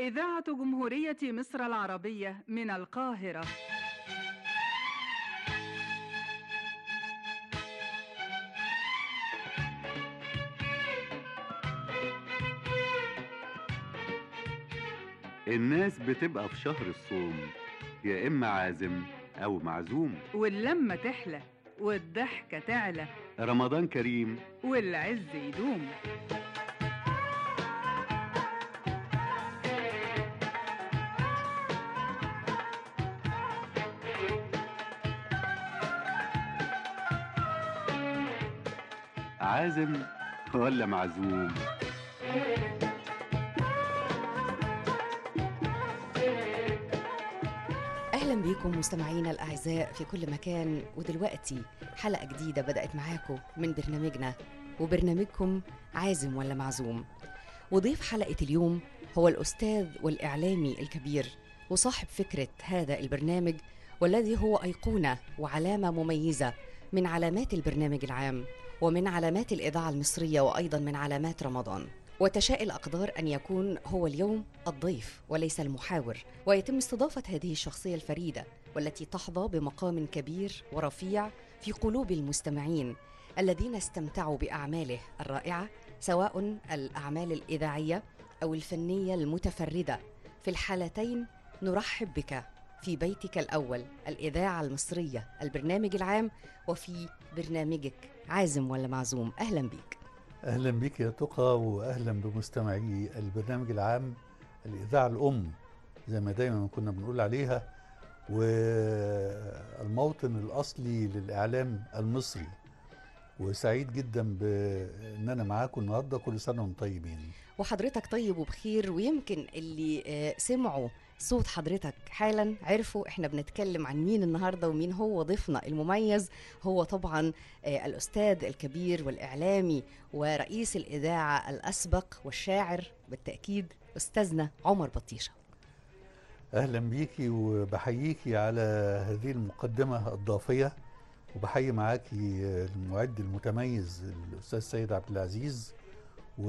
إذاعة جمهورية مصر العربية من القاهرة الناس بتبقى في شهر الصوم يا إما عازم أو معزوم واللمة تحلى والضحكة تعلى رمضان كريم والعز يدوم عازم ولا معزوم اهلا بيكم مستمعينا الاعزاء في كل مكان ودلوقتي حلقه جديده بدات معاكم من برنامجنا وبرنامجكم عازم ولا معزوم وضيف حلقه اليوم هو الاستاذ والاعلامي الكبير وصاحب فكره هذا البرنامج والذي هو ايقونه وعلامه مميزه من علامات البرنامج العام ومن علامات الاذاعه المصريه وايضا من علامات رمضان وتشاء الأقدار أن يكون هو اليوم الضيف وليس المحاور ويتم استضافة هذه الشخصية الفريدة والتي تحظى بمقام كبير ورفيع في قلوب المستمعين الذين استمتعوا بأعماله الرائعة سواء الأعمال الإذاعية أو الفنية المتفردة في الحالتين نرحب بك في بيتك الأول الإذاعة المصرية البرنامج العام وفي برنامجك عازم ولا معزوم أهلا بك اهلا بك يا تقى واهلا بمستمعي البرنامج العام الاذاعه الام زي ما دايما كنا بنقول عليها والموطن الاصلي للاعلام المصري وسعيد جدا بان انا معاكم النهارده كل سنه وانتم طيبين وحضرتك طيب وبخير ويمكن اللي آه، سمعوا صوت حضرتك حالا عرفوا احنا بنتكلم عن مين النهارده ومين هو ضيفنا المميز هو طبعا آه، الاستاذ الكبير والاعلامي ورئيس الاذاعه الاسبق والشاعر بالتاكيد استاذنا عمر بطيشه اهلا بيكي وبحييكي على هذه المقدمه الضافيه وبحيي معاكي المعد المتميز الاستاذ سيد عبد العزيز و...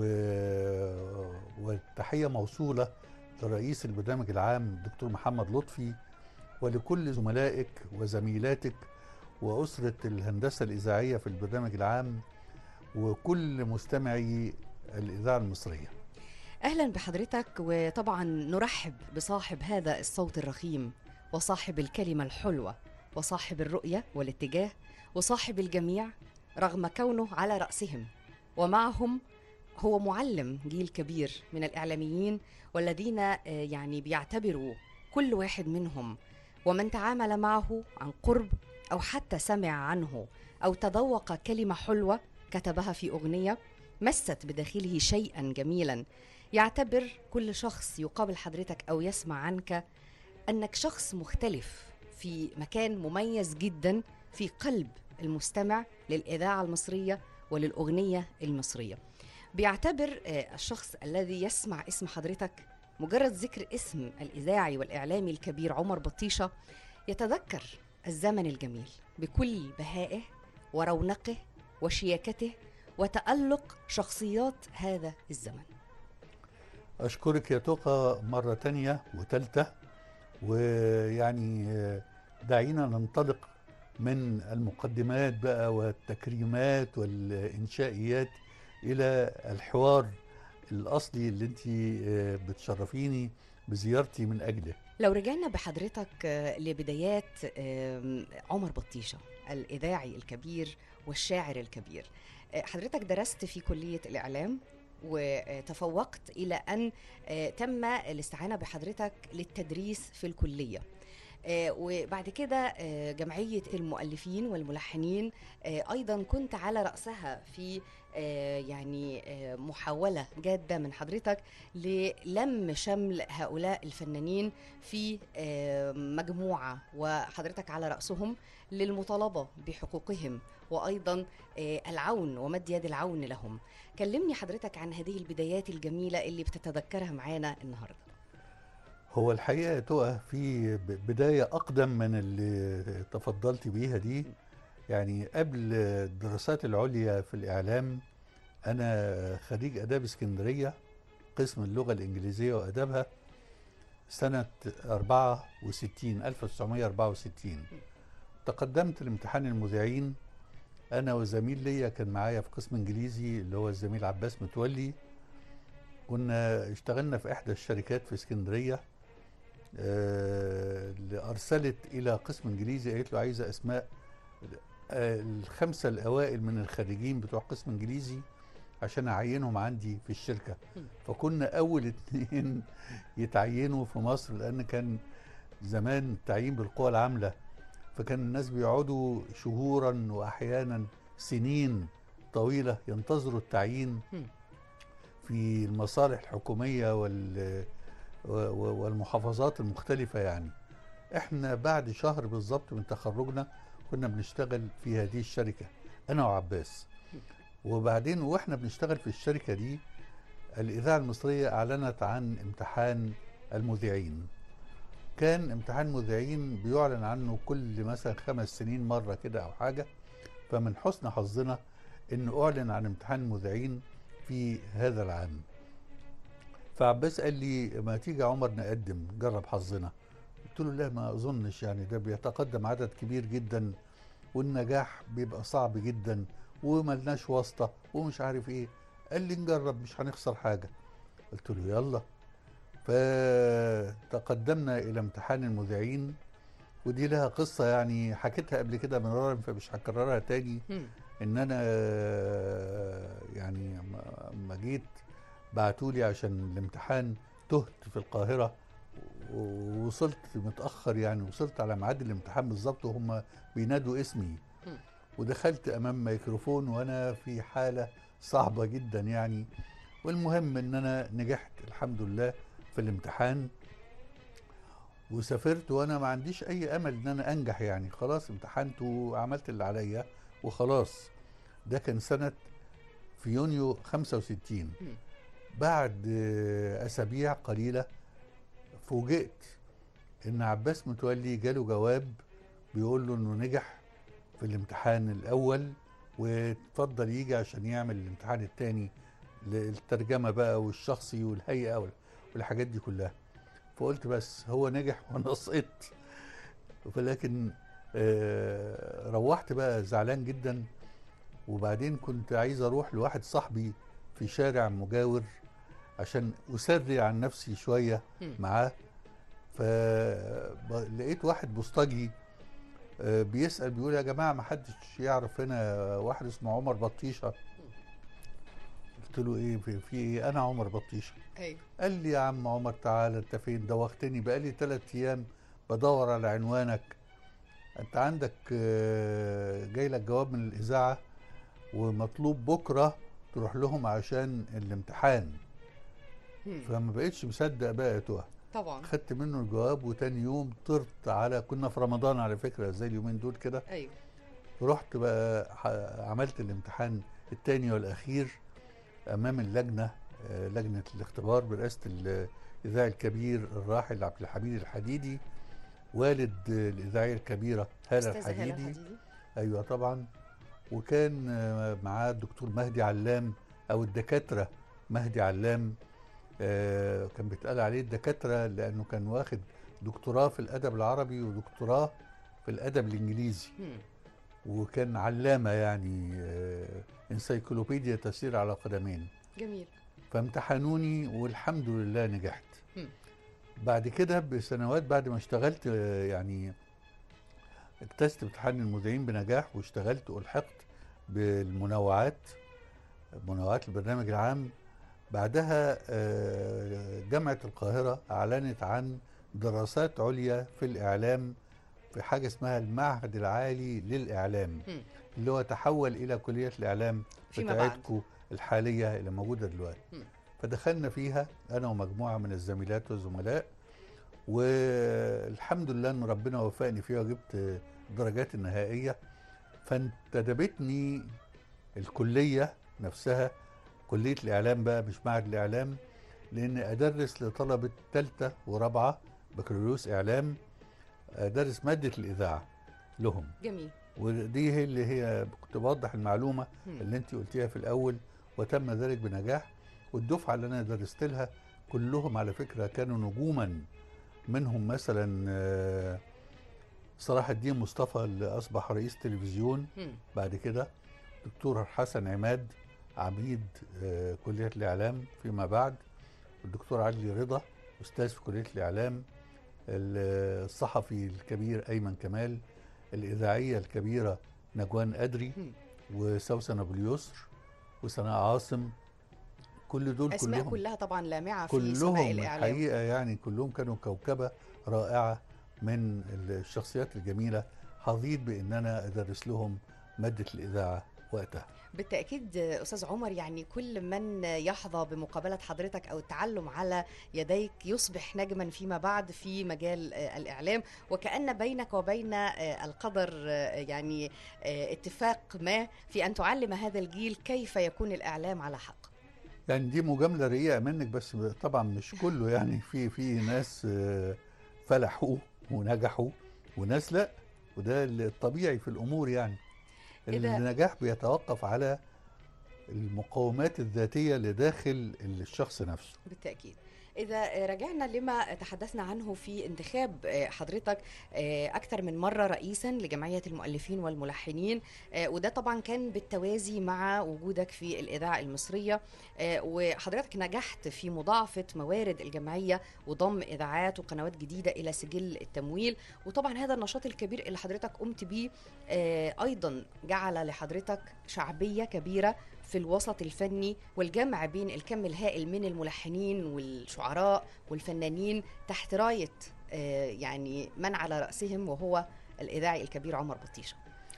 والتحيه موصوله لرئيس البرنامج العام الدكتور محمد لطفي ولكل زملائك وزميلاتك واسره الهندسه الاذاعيه في البرنامج العام وكل مستمعي الاذاعه المصريه اهلا بحضرتك وطبعا نرحب بصاحب هذا الصوت الرخيم وصاحب الكلمه الحلوه وصاحب الرؤيه والاتجاه وصاحب الجميع رغم كونه على راسهم ومعهم هو معلم جيل كبير من الاعلاميين والذين آه، يعني بيعتبروا كل واحد منهم ومن تعامل معه عن قرب او حتى سمع عنه او تذوق كلمه حلوه كتبها في اغنيه مست بداخله شيئا جميلا يعتبر كل شخص يقابل حضرتك او يسمع عنك انك شخص مختلف في مكان مميز جدا في قلب المستمع للاذاعه المصريه وللاغنيه المصريه بيعتبر آه، الشخص الذي يسمع اسم حضرتك مجرد ذكر اسم الاذاعي والاعلامي الكبير عمر بطيشه يتذكر الزمن الجميل بكل بهائه ورونقه وشياكته وتالق شخصيات هذا الزمن أشكرك يا تقى مرة تانية وتالتة ويعني آه، دعينا ننطلق من المقدمات بقى والتكريمات والإنشائيات إلى الحوار الأصلي اللي أنت آه، بتشرفيني بزيارتي من أجله لو رجعنا بحضرتك آه، لبدايات آم، عمر بطيشة الإذاعي الكبير والشاعر الكبير آه، حضرتك درست في كلية الإعلام وتفوقت إلى أن آه، تم الاستعانة بحضرتك للتدريس في الكلية آه، وبعد كده آه، جمعية المؤلفين والملحنين آه، أيضا كنت على رأسها في آه، يعني آه، محاولة جادة من حضرتك للم شمل هؤلاء الفنانين في آه، مجموعة وحضرتك على رأسهم للمطالبة بحقوقهم وأيضا آه، العون ومد يد العون لهم كلمني حضرتك عن هذه البدايات الجميلة اللي بتتذكرها معانا النهاردة هو الحقيقة تقى في ب- بداية أقدم من اللي تفضلت بيها دي يعني قبل الدراسات العليا في الإعلام أنا خريج آداب اسكندرية قسم اللغة الإنجليزية وآدابها سنة 64 1964 تقدمت لامتحان المذيعين أنا وزميل ليا كان معايا في قسم إنجليزي اللي هو الزميل عباس متولي كنا اشتغلنا في إحدى الشركات في اسكندرية آه، اللي أرسلت إلى قسم إنجليزي قالت له عايزة أسماء آه، الخمسة الأوائل من الخريجين بتوع قسم إنجليزي عشان أعينهم عندي في الشركة فكنا أول اتنين يتعينوا في مصر لأن كان زمان التعيين بالقوى العاملة فكان الناس بيقعدوا شهورا وأحيانا سنين طويلة ينتظروا التعيين مم. في المصالح الحكومية وال و- و- والمحافظات المختلفة يعني احنا بعد شهر بالظبط من تخرجنا كنا بنشتغل في هذه الشركة أنا وعباس وبعدين واحنا بنشتغل في الشركة دي الإذاعة المصرية أعلنت عن امتحان المذيعين كان امتحان مذيعين بيعلن عنه كل مثلا خمس سنين مرة كده أو حاجة فمن حسن حظنا إن أعلن عن امتحان المذيعين في هذا العام فعباس قال لي ما تيجي يا عمر نقدم جرب حظنا قلت له لا ما أظنش يعني ده بيتقدم عدد كبير جدا والنجاح بيبقى صعب جدا وملناش واسطة ومش عارف ايه قال لي نجرب مش هنخسر حاجة قلت له يلا فتقدمنا إلى امتحان المذيعين ودي لها قصة يعني حكيتها قبل كده مرارا فمش هكررها تاني مم. ان انا آه، يعني لما- لما جيت بعتولي عشان الامتحان تهت في القاهرة ووصلت متأخر يعني وصلت على ميعاد الامتحان بالظبط وهم بينادوا اسمي مم. ودخلت امام ميكروفون وانا في حالة صعبة جدا يعني والمهم ان انا نجحت الحمد لله في الامتحان وسافرت وانا ما عنديش اي امل ان انا انجح يعني خلاص امتحنت وعملت اللي عليا وخلاص ده كان سنة في يونيو 65 مم. بعد آه، أسابيع قليلة فوجئت إن عباس متولي جاله جواب بيقول له إنه نجح في الامتحان الأول واتفضل يجي عشان يعمل الامتحان التاني للترجمة بقى والشخصي والهيئة وال- والحاجات دي كلها فقلت بس هو نجح وأنا سقطت ولكن آه، روحت بقى زعلان جدا وبعدين كنت عايز اروح لواحد صاحبي في شارع مجاور عشان اسري عن نفسي شويه مم. معاه فلقيت واحد بوسطجي آه، بيسال بيقول يا جماعه ما حدش يعرف هنا واحد اسمه عمر بطيشه قلت له ايه في, في ايه انا عمر بطيشه ايوه قال لي يا عم عمر تعالى انت فين دوختني بقالي ثلاث ايام بدور على عنوانك انت عندك آه، جاي لك جواب من الاذاعه ومطلوب بكره تروح لهم عشان الامتحان مم. فما بقتش مصدق بقى يا تقى طبعا خدت منه الجواب وتاني يوم طرت على كنا في رمضان على فكره زي اليومين دول كده ايوه رحت بقى ح- عملت الامتحان الثاني والاخير امام اللجنه آه، لجنه الاختبار برئاسه الاذاعي الكبير الراحل عبد الحميد الحديدي والد آه، الاذاعيه الكبيره هاله استاذه هاله الحديدي الحديدي ايوه طبعا وكان آه، معاه الدكتور مهدي علام او الدكاتره مهدي علام آه، كان بيتقال عليه الدكاتره لانه كان واخد دكتوراه في الادب العربي ودكتوراه في الادب الانجليزي مم. وكان علامه يعني آه، انسيكلوبيديا تسير على قدمين جميل فامتحنوني والحمد لله نجحت مم. بعد كده بسنوات بعد ما اشتغلت آه، يعني اجتزت امتحان المذيعين بنجاح واشتغلت والحقت بالمنوعات منوعات البرنامج العام بعدها آه، جامعة القاهرة أعلنت عن دراسات عليا في الإعلام في حاجة اسمها المعهد العالي للإعلام مم. اللي هو تحول إلى كلية الإعلام فيما بعد. بتاعتكم الحالية اللي موجودة دلوقتي مم. فدخلنا فيها أنا ومجموعة من الزميلات والزملاء والحمد لله ان ربنا وفقني فيها وجبت الدرجات النهائيه فانتدبتني الكليه نفسها كليه الاعلام بقى مش معهد الاعلام لان ادرس لطلبه ثالثه ورابعه بكالوريوس اعلام ادرس ماده الاذاعه لهم جميل ودي هي اللي هي كنت بوضح المعلومه مم. اللي انت قلتيها في الاول وتم ذلك بنجاح والدفعه اللي انا درست لها كلهم على فكره كانوا نجوما منهم مثلا آه، صلاح الدين مصطفى اللي اصبح رئيس تلفزيون مم. بعد كده دكتور حسن عماد عميد آه، كلية الإعلام فيما بعد الدكتور علي رضا أستاذ في كلية الإعلام ال- الصحفي الكبير أيمن كمال الإذاعية الكبيرة نجوان أدري مم. وسوسن أبو اليسر وسناء عاصم كل دول اسماء كلهم كلها طبعا لامعه في سماء كلهم الاعلام الحقيقة يعني كلهم كانوا كوكبة رائعة من الشخصيات الجميلة حظيت بأن أنا أدرس لهم مادة الإذاعة وقتها بالتأكيد أستاذ عمر يعني كل من يحظى بمقابلة حضرتك أو التعلم على يديك يصبح نجما فيما بعد في مجال آه، الإعلام وكأن بينك وبين آه، القدر آه، يعني آه، اتفاق ما في أن تعلم هذا الجيل كيف يكون الإعلام على حق يعني دي مجاملة رقيقة منك بس طبعا مش كله يعني في في ناس آه، فلحوا ونجحوا وناس لا وده الطبيعي في الأمور يعني إذا- النجاح بيتوقف على المقومات الذاتية لداخل الشخص نفسه بالتأكيد إذا رجعنا لما تحدثنا عنه في انتخاب آه، حضرتك آه، أكثر من مرة رئيسا لجمعية المؤلفين والملحنين آه، وده طبعا كان بالتوازي مع وجودك في الإذاعة المصرية آه، وحضرتك نجحت في مضاعفة موارد الجمعية وضم إذاعات وقنوات جديدة إلى سجل التمويل وطبعا هذا النشاط الكبير اللي حضرتك قمت بيه آه، أيضا جعل لحضرتك شعبية كبيرة في الوسط الفني والجمع بين الكم الهائل من الملحنين والشعراء والفنانين تحت راية آه، يعني من على رأسهم وهو الإذاعي الكبير عمر بطيشة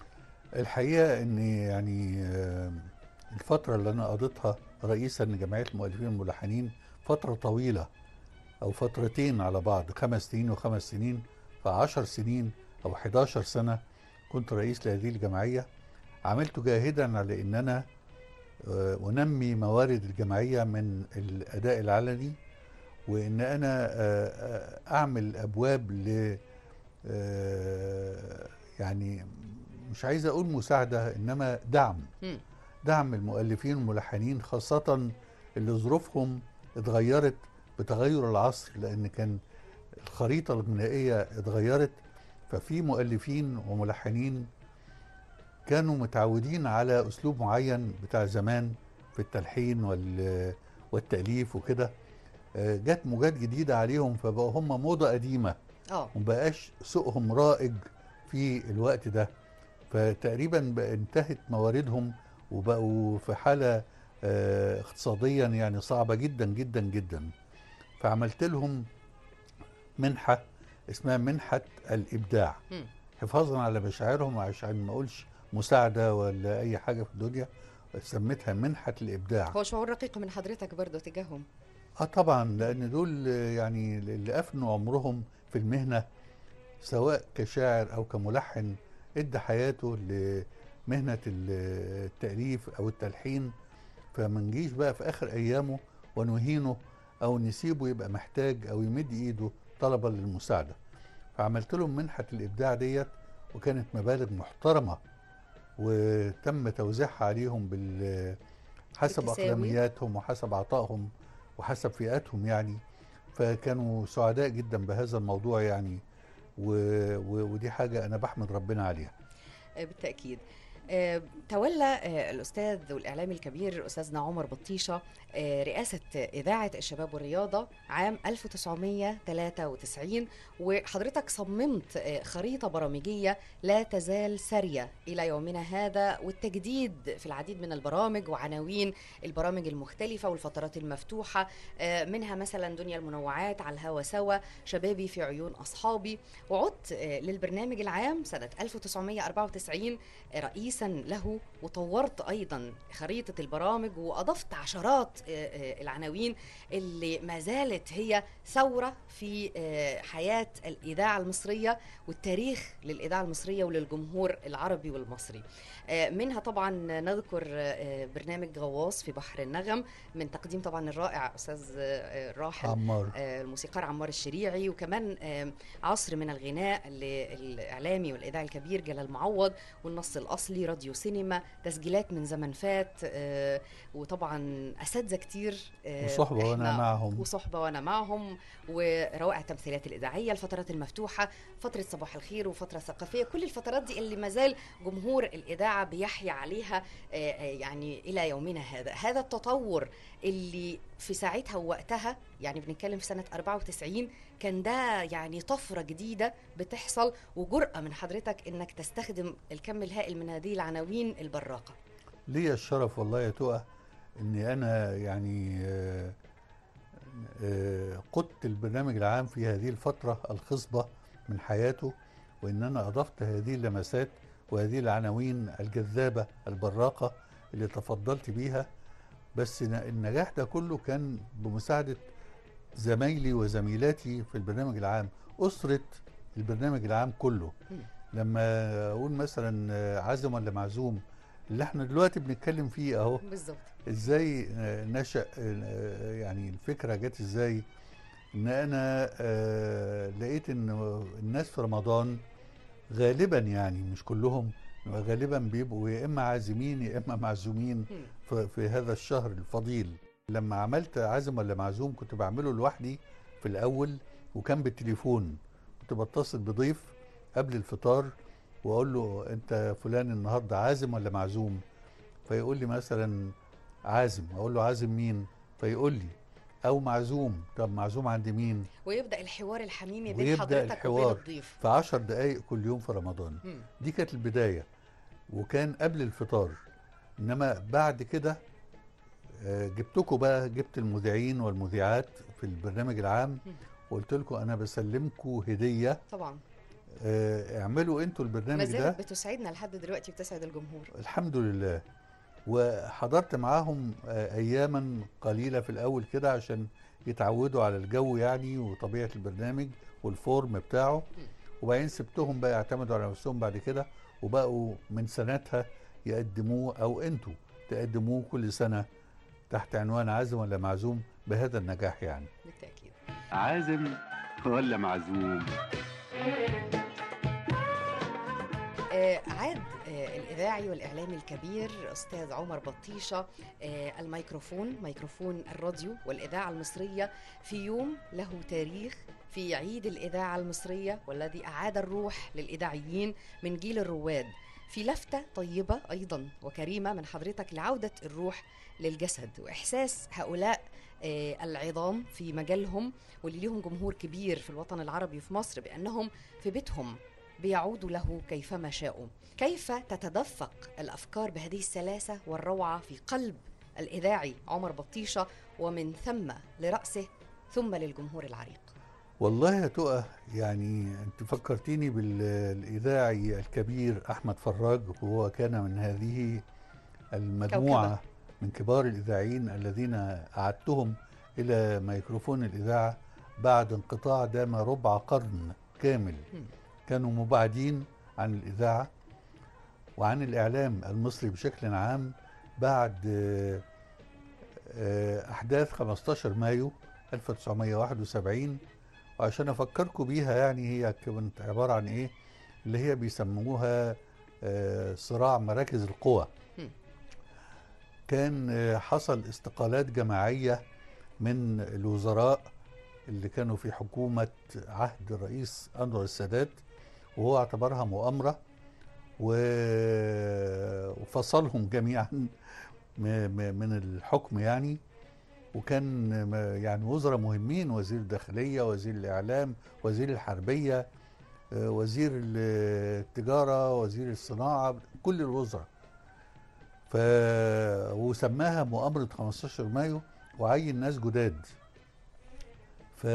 الحقيقة ان يعني آه، الفترة اللي انا قضيتها رئيسا لجمعية المؤلفين والملحنين فترة طويلة او فترتين على بعض خمس سنين وخمس سنين فعشر سنين او 11 سنة كنت رئيس لهذه الجمعية عملت جاهدا على ان انا آه، انمي موارد الجمعية من الاداء العلني وان انا آه، آه، اعمل ابواب ل آه، يعني مش عايز اقول مساعده انما دعم مم. دعم المؤلفين والملحنين خاصه اللي ظروفهم اتغيرت بتغير العصر لان كان الخريطه الغنائيه اتغيرت ففي مؤلفين وملحنين كانوا متعودين على اسلوب معين بتاع زمان في التلحين وال والتاليف وكده آه، جت موجات جديده عليهم فبقوا هم موضه قديمه اه ومبقاش سوقهم رائج في الوقت ده فتقريبا بقى انتهت مواردهم وبقوا في حالة آه، اقتصاديا يعني صعبة جدا جدا جدا فعملت لهم منحة اسمها منحة الإبداع مم. حفاظا على مشاعرهم عشان ما أقولش مساعدة ولا أي حاجة في الدنيا سميتها منحة الإبداع هو شعور رقيق من حضرتك برضه تجاههم اه طبعا لان دول آه، يعني اللي افنوا عمرهم في المهنه سواء كشاعر او كملحن ادى حياته لمهنه ال- التاليف او التلحين فما نجيش بقى في اخر ايامه ونهينه او نسيبه يبقى محتاج او يمد ايده طلبا للمساعده فعملت لهم منحه الابداع ديت وكانت مبالغ محترمه وتم توزيعها عليهم بال حسب بالتساوي. اقليمياتهم وحسب عطائهم وحسب فئاتهم يعني فكانوا سعداء جدا بهذا الموضوع يعني و... و... ودي حاجه انا بحمد ربنا عليها آه، بالتأكيد آه، تولى آه، الأستاذ والإعلامي الكبير أستاذنا عمر بطيشة آه، رئاسة إذاعة الشباب والرياضة عام 1993 وحضرتك صممت آه، خريطة برامجية لا تزال سارية إلى يومنا هذا والتجديد في العديد من البرامج وعناوين البرامج المختلفة والفترات المفتوحة آه، منها مثلا دنيا المنوعات على الهوا سوا شبابي في عيون أصحابي وعدت آه، للبرنامج العام سنة 1994 رئيسا له وطورت أيضا خريطة البرامج وأضفت عشرات آه، آه، العناوين اللي ما زالت هي ثورة في آه، حياة الإذاعة المصرية والتاريخ للإذاعة المصرية وللجمهور العربي والمصري آه، منها طبعا نذكر آه، برنامج غواص في بحر النغم من تقديم طبعا الرائع أستاذ آه، الراحل عمار آه، الموسيقار عمار الشريعي وكمان آه، عصر من الغناء للإعلامي والإذاعي الكبير جلال معوض والنص الأصلي في راديو سينما تسجيلات من زمن فات آه، وطبعا اساتذه كتير آه، وصحبة وأنا إحنا- معهم. وصحبه وانا معهم وروائع التمثيليات الاذاعيه الفترات المفتوحه فتره صباح الخير وفتره ثقافيه كل الفترات دي اللي مازال جمهور الاذاعه بيحيا عليها آه، آه، يعني الى يومنا هذا هذا التطور اللي في ساعتها ووقتها يعني بنتكلم في سنه 94 كان ده يعني طفره جديده بتحصل وجرأه من حضرتك انك تستخدم الكم الهائل من هذه العناوين البراقه ليا الشرف والله يا تقى اني انا يعني آه، آه، قدت البرنامج العام في هذه الفترة الخصبة من حياته وان انا اضفت هذه اللمسات وهذه العناوين الجذابة البراقة اللي تفضلت بيها بس ن- النجاح ده كله كان بمساعدة زمايلي وزميلاتي في البرنامج العام أسرة البرنامج العام كله مم. لما أقول مثلا آه، عازم ولا معزوم اللي احنا دلوقتي بنتكلم فيه اهو بالظبط ازاي آه، نشأ آه، يعني الفكرة جت ازاي ان انا آه، لقيت ان الناس في رمضان غالبا يعني مش كلهم غالبا بيبقوا يا اما عازمين يا اما معزومين مم. في, في هذا الشهر الفضيل لما عملت عازم ولا معزوم كنت بعمله لوحدي في الاول وكان بالتليفون كنت بتصل بضيف قبل الفطار واقول له انت فلان النهارده عازم ولا معزوم فيقول لي مثلا عازم اقول له عازم مين فيقول لي او معزوم طب معزوم عند مين ويبدا الحوار الحميمي بين ويبدأ حضرتك وبين الحوار. الضيف في عشر دقايق كل يوم في رمضان مم. دي كانت البداية وكان قبل الفطار إنما بعد كده آه، جبتكم بقى جبت المذيعين والمذيعات في البرنامج العام مم. وقلت لكم أنا بسلمكم هدية طبعا آه، اعملوا انتوا ما البرنامج ده زالت بتسعدنا لحد دلوقتي وبتسعد الجمهور الحمد لله وحضرت معاهم آه، اياما قليله في الاول كده عشان يتعودوا على الجو يعني وطبيعه البرنامج والفورم بتاعه وبعدين سبتهم بقى يعتمدوا على نفسهم بعد كده وبقوا من سنتها يقدموه او انتوا تقدموه كل سنه تحت عنوان عازم ولا معزوم بهذا النجاح يعني بالتاكيد عازم ولا معزوم آه، عاد آه، الإذاعي والإعلامي الكبير أستاذ عمر بطيشة آه، الميكروفون ميكروفون الراديو والإذاعة المصرية في يوم له تاريخ في عيد الإذاعة المصرية والذي أعاد الروح للإذاعيين من جيل الرواد في لفتة طيبة أيضا وكريمة من حضرتك لعودة الروح للجسد وإحساس هؤلاء آه، العظام في مجالهم واللي ليهم جمهور كبير في الوطن العربي في مصر بأنهم في بيتهم بيعودوا له كيفما شاءوا كيف تتدفق الافكار بهذه السلاسه والروعه في قلب الاذاعي عمر بطيشه ومن ثم لراسه ثم للجمهور العريق والله يا تقى يعني انت فكرتيني بالاذاعي الكبير احمد فراج وهو كان من هذه المجموعه كوكبة. من كبار الاذاعيين الذين اعدتهم الى ميكروفون الاذاعه بعد انقطاع دام ربع قرن كامل مم. كانوا مبعدين عن الاذاعه وعن الاعلام المصري بشكل عام بعد آه، آه، احداث 15 مايو 1971 وعشان افكركم بيها يعني هي كانت عباره عن ايه اللي هي بيسموها آه، صراع مراكز القوى مم. كان آه، حصل استقالات جماعيه من الوزراء اللي كانوا في حكومه عهد الرئيس انور السادات وهو اعتبرها مؤامره و- وفصلهم جميعا م- م- من الحكم يعني وكان م- يعني وزراء مهمين وزير الداخليه وزير الاعلام وزير الحربيه آه، وزير التجاره وزير الصناعه كل الوزراء ف وسماها مؤامره 15 مايو وعين ناس جداد ف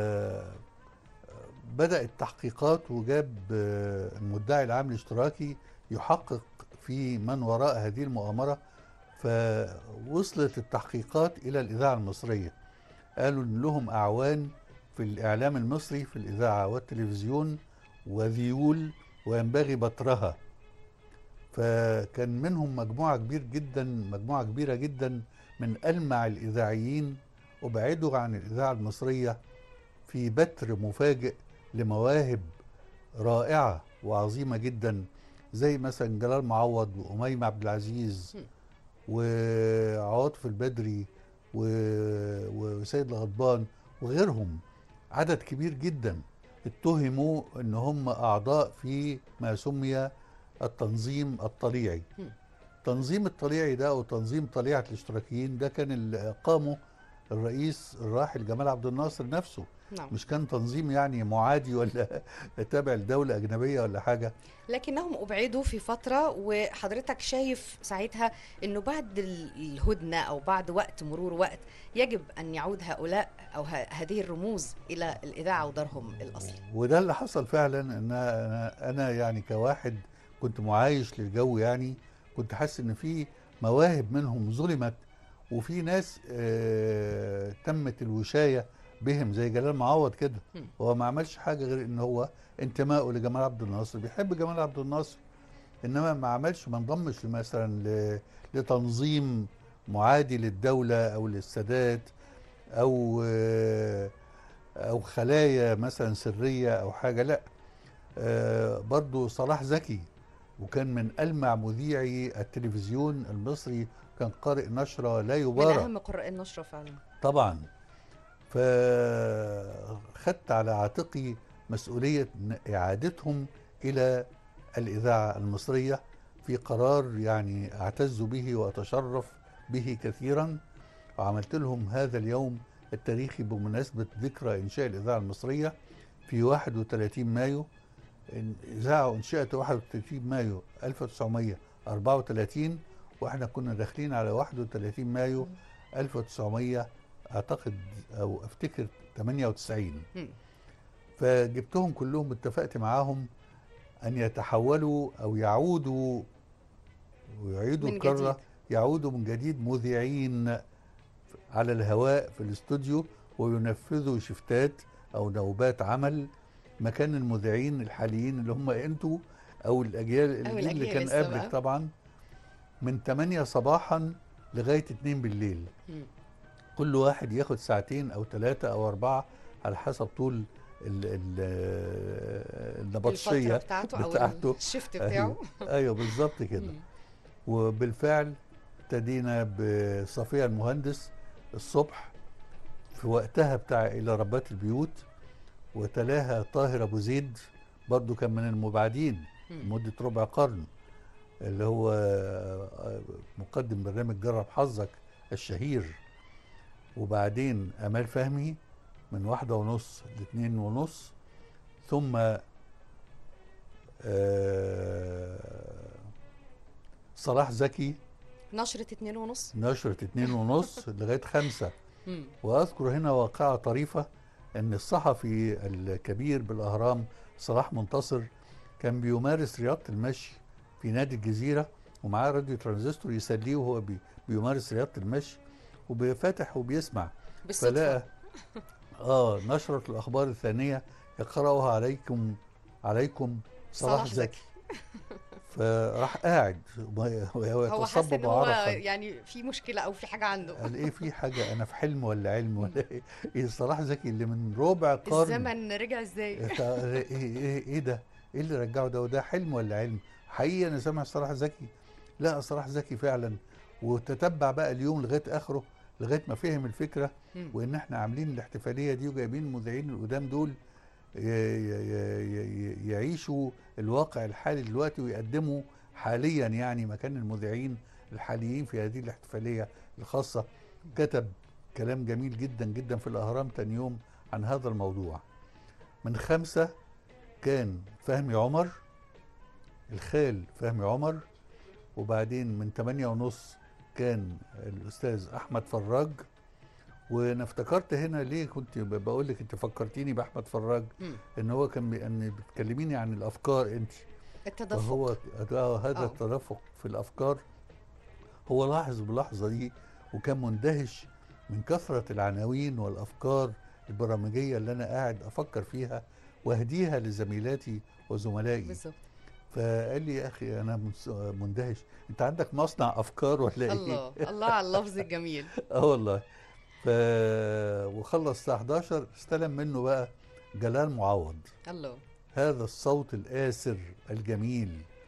بدأ التحقيقات وجاب آه، المدعي العام الاشتراكي يحقق في من وراء هذه المؤامرة فوصلت التحقيقات إلى الإذاعة المصرية قالوا إن لهم أعوان في الإعلام المصري في الإذاعة والتلفزيون وذيول وينبغي بترها فكان منهم مجموعة كبير جدا مجموعة كبيرة جدا من ألمع الإذاعيين أبعدوا عن الإذاعة المصرية في بتر مفاجئ لمواهب رائعة وعظيمة جدا زي مثلا جلال معوض وأميمة عبد العزيز مم. وعواطف البدري و- وسيد الغضبان وغيرهم عدد كبير جدا اتهموا ان هم اعضاء في ما سمي التنظيم الطليعي مم. التنظيم الطليعي ده او تنظيم طليعه الاشتراكيين ده كان اللي قامه الرئيس الراحل جمال عبد الناصر نفسه نعم مش كان تنظيم يعني معادي ولا تابع لدوله اجنبيه ولا حاجه لكنهم أبعدوا في فترة وحضرتك شايف ساعتها أنه بعد ال- الهدنة أو بعد وقت مرور وقت يجب أن يعود هؤلاء أو ه- هذه الرموز إلى الإذاعة ودارهم الأصلي وده اللي حصل فعلا ان انا انا يعني كواحد كنت معايش للجو يعني كنت حاسس ان في مواهب منهم ظلمت وفي ناس آه تمت الوشايه بهم زي جلال معوض كده مم. هو ما عملش حاجه غير ان هو انتمائه لجمال عبد الناصر بيحب جمال عبد الناصر انما ما عملش ما انضمش مثلا ل- لتنظيم معادي للدوله او للسادات او آه او خلايا مثلا سريه او حاجه لا آه برضو صلاح زكي وكان من المع مذيعي التلفزيون المصري كان قارئ نشره لا من يبارى أهم قراء النشرة فعلا طبعا فخدت على عاتقي مسؤوليه إن اعادتهم الى الاذاعه المصريه في قرار يعني اعتز به واتشرف به كثيرا وعملت لهم هذا اليوم التاريخي بمناسبة ذكرى إنشاء الإذاعة المصرية في 31 مايو الإذاعة أنشئت 31 مايو 1934 وإحنا كنا داخلين على 31 مايو 1900 أعتقد أو أفتكر 98 مم. فجبتهم كلهم اتفقت معاهم أن يتحولوا أو يعودوا ويعيدوا من الكرة جديد. يعودوا من جديد مذيعين على الهواء في الاستوديو وينفذوا شفتات او نوبات عمل مكان المذيعين الحاليين اللي هم انتوا او الاجيال أو الجيل اللي الأجيال كان السابقة. قبلك طبعا من 8 صباحا لغايه 2 بالليل مم. كل واحد ياخد ساعتين او ثلاثه او اربعه على حسب طول ال- ال- الفترة النبطشيه بتاعته أو بتاعته. الشفت بتاعه ايوه ايوه بالظبط كده مم. وبالفعل ابتدينا بصفية المهندس الصبح في وقتها بتاع إلى ربات البيوت وتلاها طاهر أبو زيد برضو كان من المبعدين مم. مدة ربع قرن اللي هو مقدم برنامج جرب حظك الشهير وبعدين أمال فهمي من واحدة ونص لاتنين ونص ثم آه، صلاح زكي نشرة اتنين ونص نشرة اتنين ونص لغاية خمسة مم. وأذكر هنا واقعة طريفة أن الصحفي الكبير بالأهرام صلاح منتصر كان بيمارس رياضة المشي في نادي الجزيرة ومعاه راديو ترانزستور يسليه وهو بي بيمارس رياضة المشي وبيفتح وبيسمع بالصدفة فلقى اه نشرة الأخبار الثانية يقرأها عليكم عليكم صلاح, صلاح زكي فراح قاعد وهو هو حس ان يتصبب هو عرقا يعني في مشكلة أو في حاجة عنده قال ايه في حاجه انا في حلم ولا علم ولا ايه ايه صلاح زكي اللي من ربع قرن الزمن رجع ازاي ايه ايه ايه ده ايه اللي رجعه ده وده حلم ولا علم حقيقي انا سامع صلاح زكي لا صلاح زكي فعلا وتتبع بقى اليوم لغايه اخره لغايه ما فهم الفكره مم. وان احنا عاملين الاحتفاليه دي وجايبين المذيعين القدام دول ي- ي- ي- ي- يعيشوا الواقع الحالي دلوقتي ويقدموا حاليا يعني مكان المذيعين الحاليين في هذه الاحتفاليه الخاصه كتب كلام جميل جدا جدا في الاهرام تاني يوم عن هذا الموضوع من خمسه كان فهمي عمر الخال فهمي عمر وبعدين من ثمانية ونص كان الأستاذ أحمد فراج وأنا افتكرت هنا ليه كنت ب- بقول لك أنت فكرتيني بأحمد فراج مم. إن هو كان بي- أن بتكلميني عن الأفكار أنت التدفق وهو آه هذا آه. التدفق في الافكار هو لاحظ باللحظه دي وكان مندهش من كثره العناوين والافكار البرامجيه اللي انا قاعد افكر فيها واهديها لزميلاتي وزملائي بالظبط فقال لي يا اخي انا منس- مندهش انت عندك مصنع افكار ولا ايه الله الله على اللفظ الجميل اه والله ف وخلص الساعه 11 استلم منه بقى جلال معوض الله هذا الصوت الآسر الجميل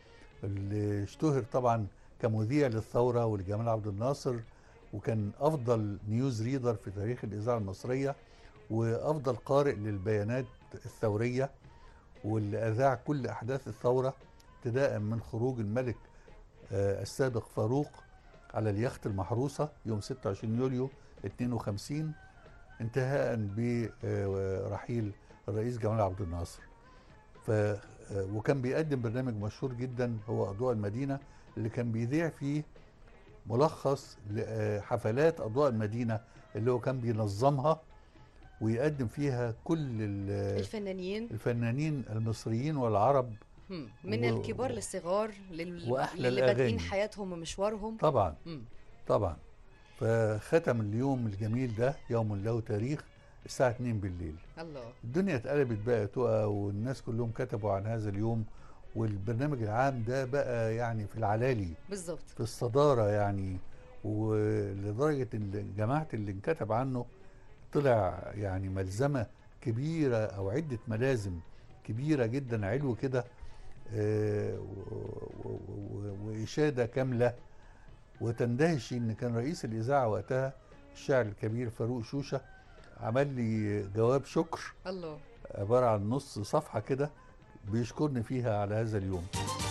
اللي اشتهر طبعا كمذيع للثورة ولجمال عبد الناصر وكان أفضل نيوز ريدر في تاريخ الإذاعة المصرية وأفضل قارئ للبيانات الثورية واللي أذاع كل أحداث الثورة ابتداء من خروج الملك آه، السابق فاروق على اليخت المحروسة يوم 26 يوليو 52 انتهاء برحيل الرئيس جمال عبد الناصر ف آه، وكان بيقدم برنامج مشهور جدا هو أضواء المدينة اللي كان بيذيع فيه ملخص لحفلات أضواء المدينة اللي هو كان بينظمها ويقدم فيها كل ال- الفنانين الفنانين المصريين والعرب مم. من و- الكبار للصغار لل... وأحلى للي بادئين الأغاني. حياتهم ومشوارهم طبعا مم. طبعا فختم اليوم الجميل ده يوم له تاريخ الساعة 2 بالليل الله الدنيا اتقلبت بقى تقى والناس كلهم كتبوا عن هذا اليوم والبرنامج العام ده بقى يعني في العلالي بالظبط في الصدارة يعني ولدرجة ان جماعة اللي انكتب عنه طلع يعني ملزمة كبيرة او عدة ملازم كبيرة جدا علو كده آه، و- و- و- وإشادة كاملة وتندهشي ان كان رئيس الإذاعة وقتها الشاعر الكبير فاروق شوشة عمل لي جواب شكر الله عبارة عن نص صفحة كده بيشكرني فيها على هذا اليوم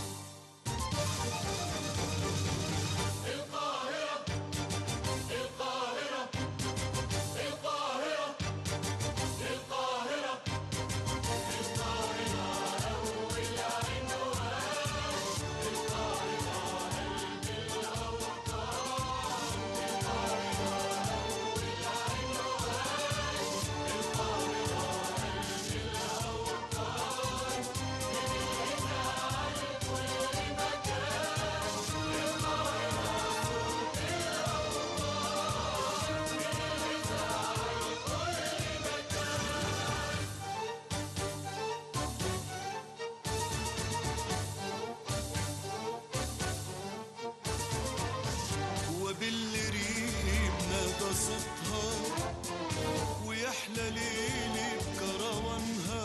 وبالريم نادى صوتها ويحلى ليلي بكروانها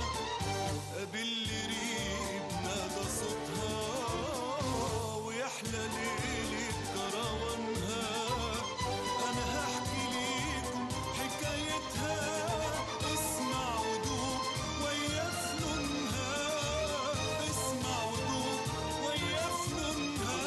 بالريم نادى صوتها ويحلى ليلي بكروانها انا هحكي ليكم حكايتها اسمع ودوق ويا فنونها اسمع ودوق ويا فنونها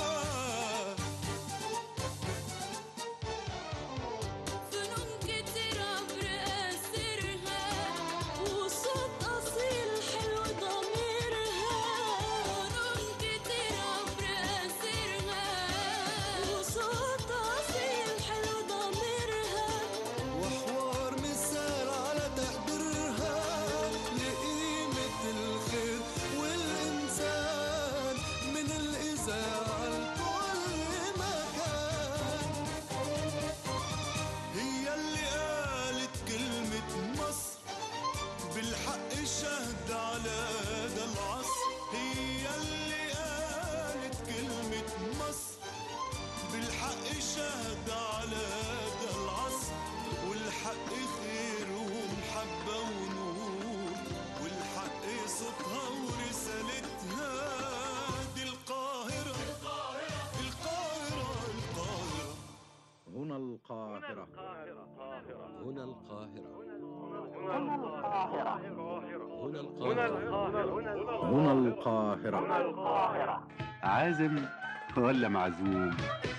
فنون كتيرة براسرها وصوت أصيل حلو ضميرها فنون كتيرة براسرها وصوت أصيل حلو ضميرها وحوار مثال على تقديرها لقيمة الخير والإنسان من الإذاعة لكل مكان هي اللي قالت كلمة مصر بالحق شهد على ده العصر هي اللي قالت كلمة مصر بالحق شهد على ده العصر والحق خير ومحبة ونور والحق صوتها ورسالتها دي القاهرة القاهرة القاهرة هنا القاهرة هنا القاهرة هنا القاهرة هنا القاهرة عازم ولا معزوم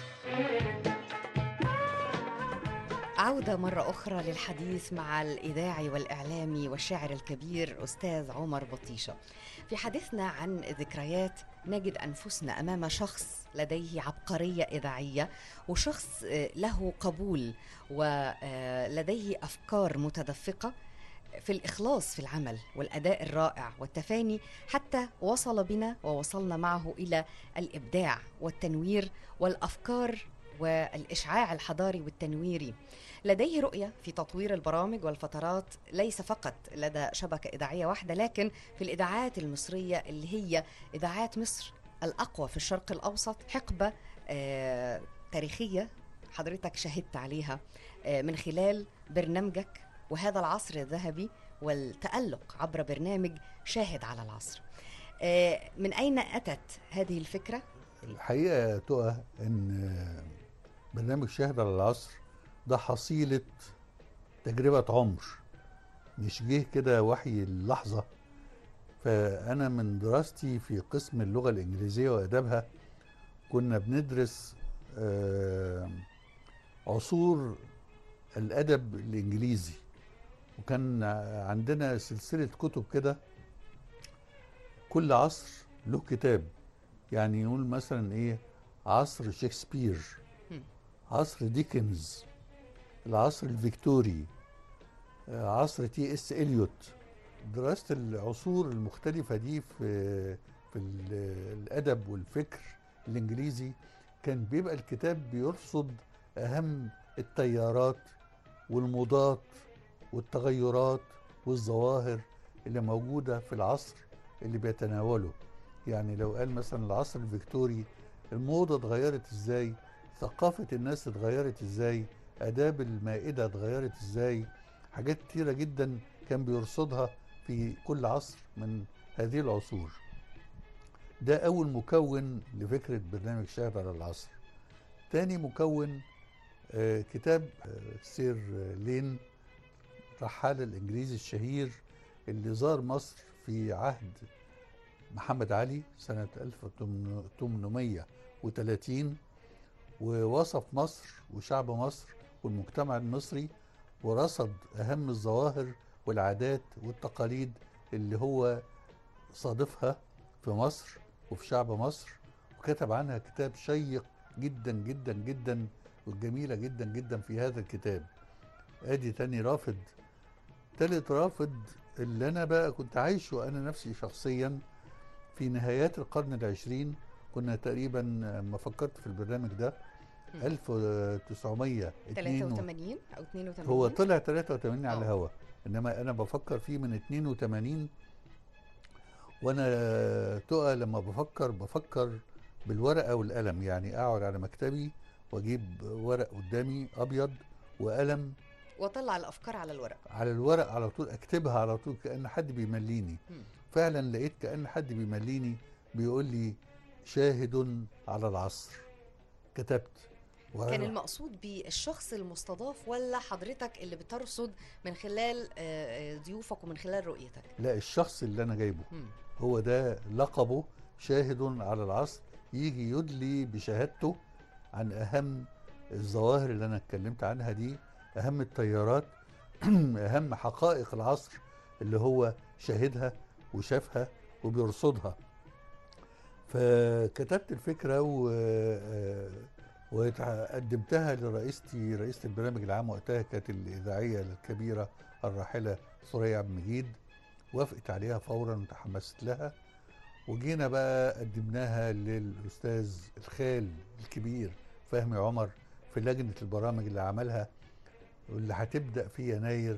عودة مرة أخرى للحديث مع الإذاعي والإعلامي والشاعر الكبير أستاذ عمر بطيشة في حديثنا عن ذكريات نجد أنفسنا أمام شخص لديه عبقرية إذاعية وشخص آه، له قبول ولديه أفكار متدفقة في الإخلاص في العمل والأداء الرائع والتفاني حتى وصل بنا ووصلنا معه إلى الإبداع والتنوير والأفكار والإشعاع الحضاري والتنويري لديه رؤية في تطوير البرامج والفترات ليس فقط لدى شبكة إذاعية واحدة لكن في الإذاعات المصرية اللي هي إذاعات مصر الأقوى في الشرق الأوسط حقبة آه تاريخية حضرتك شهدت عليها آه من خلال برنامجك وهذا العصر الذهبي والتألق عبر برنامج شاهد على العصر آه، من أين أتت هذه الفكرة؟ الحقيقه يا تقى ان برنامج شاهد على العصر ده حصيله تجربه عمر مش جه كده وحي اللحظه فانا من دراستي في قسم اللغه الانجليزيه وادابها كنا بندرس آه، عصور الادب الانجليزي وكان عندنا سلسله كتب كده كل عصر له كتاب يعني نقول مثلا ايه عصر شكسبير مم. عصر ديكنز العصر الفيكتوري آه، عصر تي اس اليوت دراسة العصور المختلفة دي في في ال- الأدب والفكر الإنجليزي كان بيبقى الكتاب بيرصد أهم التيارات والموضات والتغيرات والظواهر اللي موجودة في العصر اللي بيتناوله يعني لو قال مثلا العصر الفيكتوري الموضة اتغيرت ازاي ثقافة الناس اتغيرت ازاي آداب المائدة اتغيرت ازاي حاجات كتيرة جدا كان بيرصدها في كل عصر من هذه العصور ده أول مكون لفكرة برنامج شاهد على العصر تاني مكون آه، كتاب آه، سير آه، لين رحال الإنجليزي الشهير اللي زار مصر في عهد محمد علي سنة 1830 ووصف مصر وشعب مصر والمجتمع المصري ورصد أهم الظواهر والعادات والتقاليد اللي هو صادفها في مصر وفي شعب مصر وكتب عنها كتاب شيق جدا جدا جدا وجميلة جدا جدا في هذا الكتاب ادي تاني رافد تالت رافد اللي انا بقى كنت عايشه انا نفسي شخصيا في نهايات القرن العشرين كنا تقريبا ما فكرت في البرنامج ده مم. 1982 83 أو 82 هو طلع 83 على آه. الهوا انما انا بفكر فيه من 82 وانا تقى لما بفكر بفكر بالورقه والقلم يعني اقعد على مكتبي واجيب ورق قدامي ابيض وقلم وطلع الأفكار على الورق على الورق على طول اكتبها على طول كان حد بيمليني مم. فعلا لقيت كان حد بيمليني بيقول لي شاهد على العصر كتبت كان المقصود بالشخص المستضاف ولا حضرتك اللي بترصد من خلال آه، آه، ضيوفك ومن خلال رؤيتك لا الشخص اللي انا جايبه مم. هو ده لقبه شاهد على العصر يجي يدلي بشهادته عن اهم الظواهر اللي انا اتكلمت عنها دي اهم التيارات اهم حقائق العصر اللي هو شاهدها وشافها وبيرصدها فكتبت الفكره و آه، وقدمتها لرئيستي رئيسة البرنامج العام وقتها كانت الإذاعية الكبيرة الراحلة ثريا عبد المجيد وافقت عليها فورا وتحمست لها وجينا بقى قدمناها للأستاذ الخال الكبير فهمي عمر في لجنة البرامج اللي عملها واللي هتبدأ في يناير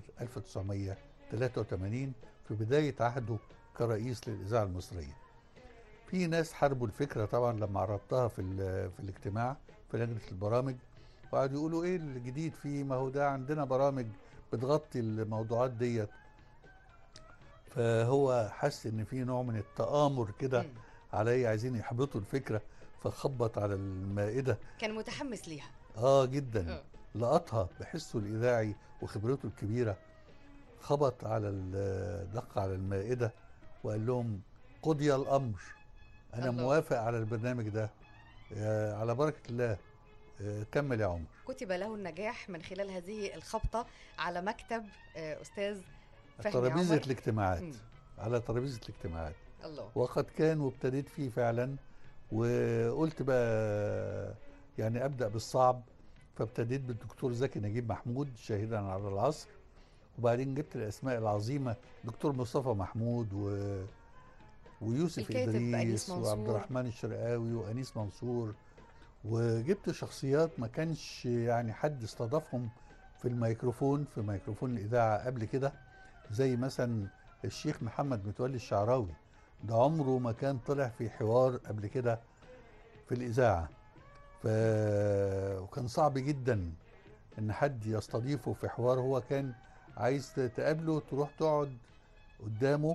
1983 في بداية عهده كرئيس للإذاعة المصرية في ناس حاربوا الفكرة طبعا لما عرضتها في, ال- في الاجتماع في لجنة البرامج وقعدوا يقولوا ايه الجديد فيه ما هو ده عندنا برامج بتغطي الموضوعات ديت فهو حس ان في نوع من التآمر كده مم. عليا عايزين يحبطوا الفكرة فخبط على المائدة كان متحمس ليها اه جدا آه. لقطها بحسه الاذاعي وخبرته الكبيره خبط على ال- دق على المائده وقال لهم قضي الامر انا الله. موافق على البرنامج ده آه، على بركه الله آه، كمل يا عمر كتب له النجاح من خلال هذه الخبطة على مكتب آه، أستاذ فهمي ترابيزه عمر الاجتماعات مم. على ترابيزه الاجتماعات الله وقد كان وابتديت فيه فعلا وقلت بقى يعني ابدا بالصعب فابتديت بالدكتور زكي نجيب محمود شاهدا على العصر وبعدين جبت الاسماء العظيمه دكتور مصطفى محمود و ويوسف الكاتب أنيس ادريس منصور. وعبد الرحمن الشرقاوي وانيس منصور وجبت شخصيات ما كانش يعني حد استضافهم في الميكروفون في ميكروفون الاذاعه قبل كده زي مثلا الشيخ محمد متولي الشعراوي ده عمره ما كان طلع في حوار قبل كده في الإذاعة ف... وكان صعب جدا إن حد يستضيفه في حوار هو كان عايز تقابله تروح تقعد قدامه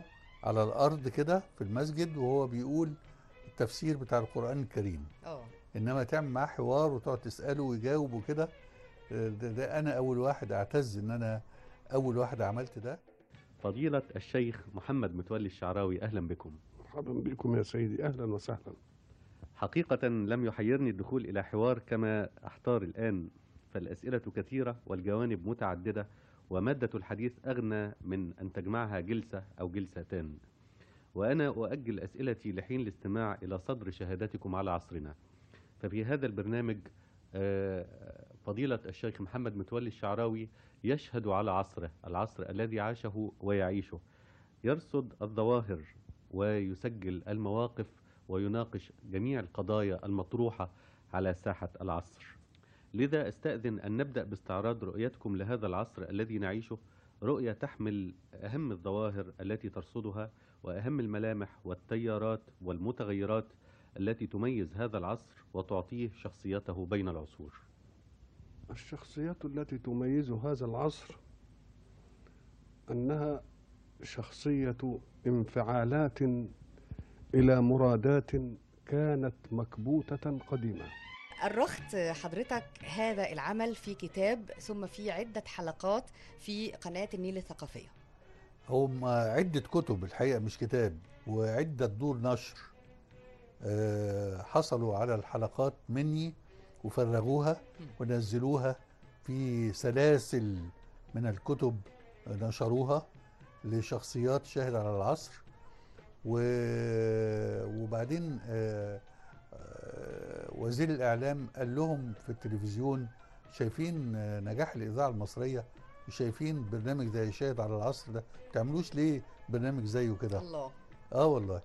على الارض كده في المسجد وهو بيقول التفسير بتاع القران الكريم اه انما تعمل معاه حوار وتقعد تساله ويجاوب وكده آه، ده, ده انا اول واحد اعتز ان انا اول واحد عملت ده فضيلة الشيخ محمد متولي الشعراوي أهلا بكم مرحبا بكم يا سيدي اهلا وسهلا حقيقة لم يحيرني الدخول إلى حوار كما أحتار الآن فالأسئلة كثيرة والجوانب متعددة ومادة الحديث أغنى من أن تجمعها جلسة أو جلستان وأنا أؤجل أسئلتي لحين الاستماع إلى صدر شهادتكم على عصرنا ففي هذا البرنامج آه، فضيلة الشيخ محمد متولي الشعراوي يشهد على عصره العصر الذي عاشه ويعيشه يرصد الظواهر ويسجل المواقف ويناقش جميع القضايا المطروحة على ساحة العصر لذا استأذن أن نبدأ باستعراض رؤيتكم لهذا العصر الذي نعيشه رؤية تحمل أهم الظواهر التي ترصدها وأهم الملامح والتيارات والمتغيرات التي تميز هذا العصر وتعطيه شخصيته بين العصور الشخصيات التي تميز هذا العصر انها شخصيه انفعالات الى مرادات كانت مكبوته قديما أرخت حضرتك هذا العمل في كتاب ثم في عدة حلقات في قناة النيل الثقافية هم عدة كتب الحقيقة مش كتاب وعدة دور نشر آه، حصلوا على الحلقات مني وفرغوها ونزلوها في سلاسل من الكتب نشروها لشخصيات شاهد على العصر و- وبعدين آه، آه، وزير الإعلام قال لهم في التلفزيون شايفين آه، نجاح الإذاعة المصرية وشايفين برنامج زي شاهد على العصر ده ما تعملوش ليه برنامج زيه كده الله اه والله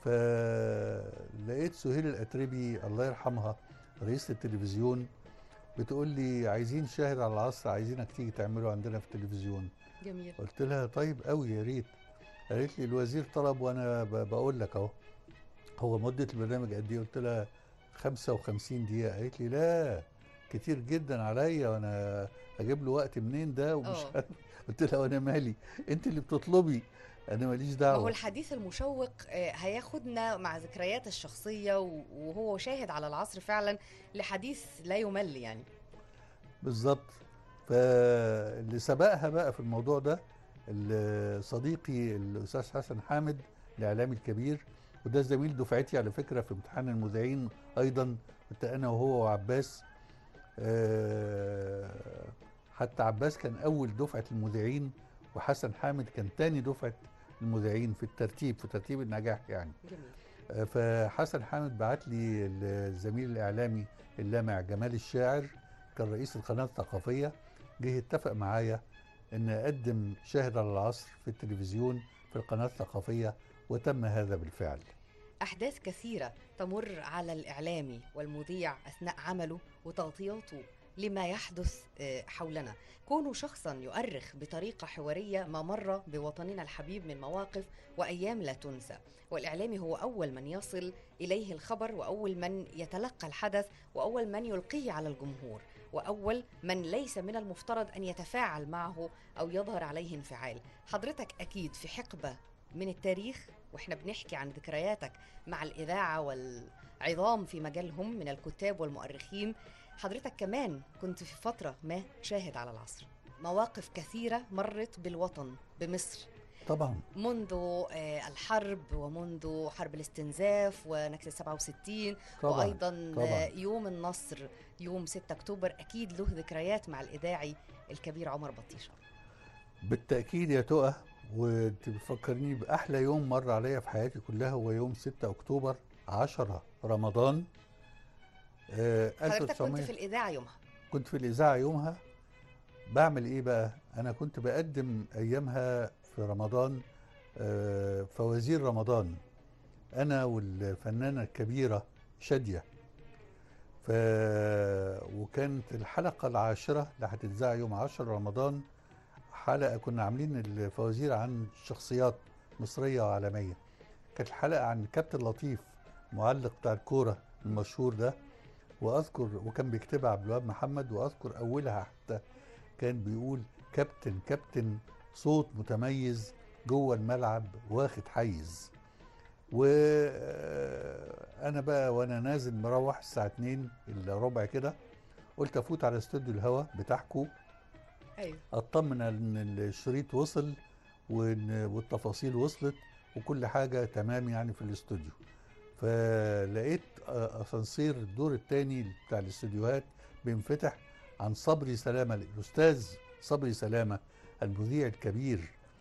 فلقيت سهيل الاتربي الله يرحمها رئيسة التلفزيون بتقول لي عايزين شاهد على العصر عايزينك تيجي تعمله عندنا في التلفزيون جميل قلت لها طيب قوي يا ريت قالت لي الوزير طلب وانا ب- بقول لك اهو هو مدة البرنامج قد ايه قلت لها 55 دقيقة قالت لي لا كتير جدا عليا وانا اجيب له وقت منين ده ومش آه. عارف قلت لها وانا مالي انت اللي بتطلبي انا ماليش ما هو دعوة الحديث المشوق آه، هياخدنا مع ذكريات الشخصية و- وهو شاهد على العصر فعلا لحديث لا يمل يعني بالظبط فاللي سبقها بقى في الموضوع ده ال- صديقي الاستاذ حسن حامد الاعلامي الكبير وده زميل دفعتي على فكره في امتحان المذيعين ايضا كنت انا وهو وعباس آه، حتى عباس كان اول دفعه المذيعين وحسن حامد كان تاني دفعه المذيعين في الترتيب في ترتيب النجاح يعني جميل آه، فحسن حامد بعت لي الزميل الاعلامي اللامع جمال الشاعر كان رئيس القناه الثقافيه جه اتفق معايا ان اقدم شاهد على العصر في التلفزيون في القناه الثقافيه وتم هذا بالفعل أحداث كثيرة تمر على الإعلامي والمذيع أثناء عمله وتغطياته لما يحدث آه، حولنا كونوا شخصا يؤرخ بطريقة حوارية ما مر بوطننا الحبيب من مواقف وأيام لا تنسى والإعلامي هو أول من يصل إليه الخبر وأول من يتلقى الحدث وأول من يلقيه على الجمهور وأول من ليس من المفترض أن يتفاعل معه أو يظهر عليه انفعال حضرتك أكيد في حقبة من التاريخ واحنا بنحكي عن ذكرياتك مع الإذاعة والعظام في مجالهم من الكتاب والمؤرخين حضرتك كمان كنت في فترة ما شاهد على العصر مواقف كثيرة مرت بالوطن بمصر طبعا منذ آه، الحرب ومنذ حرب الاستنزاف ونكسة 67 طبعا وأيضا طبعاً. آه، يوم النصر يوم 6 أكتوبر أكيد له ذكريات مع الإذاعي الكبير عمر بطيشة بالتاكيد يا تقى وانت بتفكرني باحلى يوم مر عليا في حياتي كلها هو يوم 6 اكتوبر 10 رمضان آه حضرتك كنت 1900 في الإذاعة يومها كنت في الإذاعة يومها بعمل إيه بقى؟ أنا كنت بقدم أيامها في رمضان آه، فوازير رمضان أنا والفنانة الكبيرة شادية ف... وكانت الحلقة العاشرة اللي هتتذاع يوم 10 رمضان حلقة كنا عاملين الفوازير عن شخصيات مصرية وعالمية كانت الحلقة عن كابتن لطيف معلق بتاع الكورة المشهور ده واذكر وكان بيكتبها عبد الوهاب محمد واذكر اولها حتى كان بيقول كابتن كابتن صوت متميز جوه الملعب واخد حيز وانا بقى وانا نازل مروح الساعه 2 الا ربع كده قلت افوت على استوديو الهوا بتاعكم ايوه اطمن ان الشريط وصل وإن- والتفاصيل وصلت وكل حاجه تمام يعني في الاستوديو فلقيت آه، اسانسير الدور الثاني بتاع الاستوديوهات بينفتح عن صبري سلامه الاستاذ صبري سلامه المذيع الكبير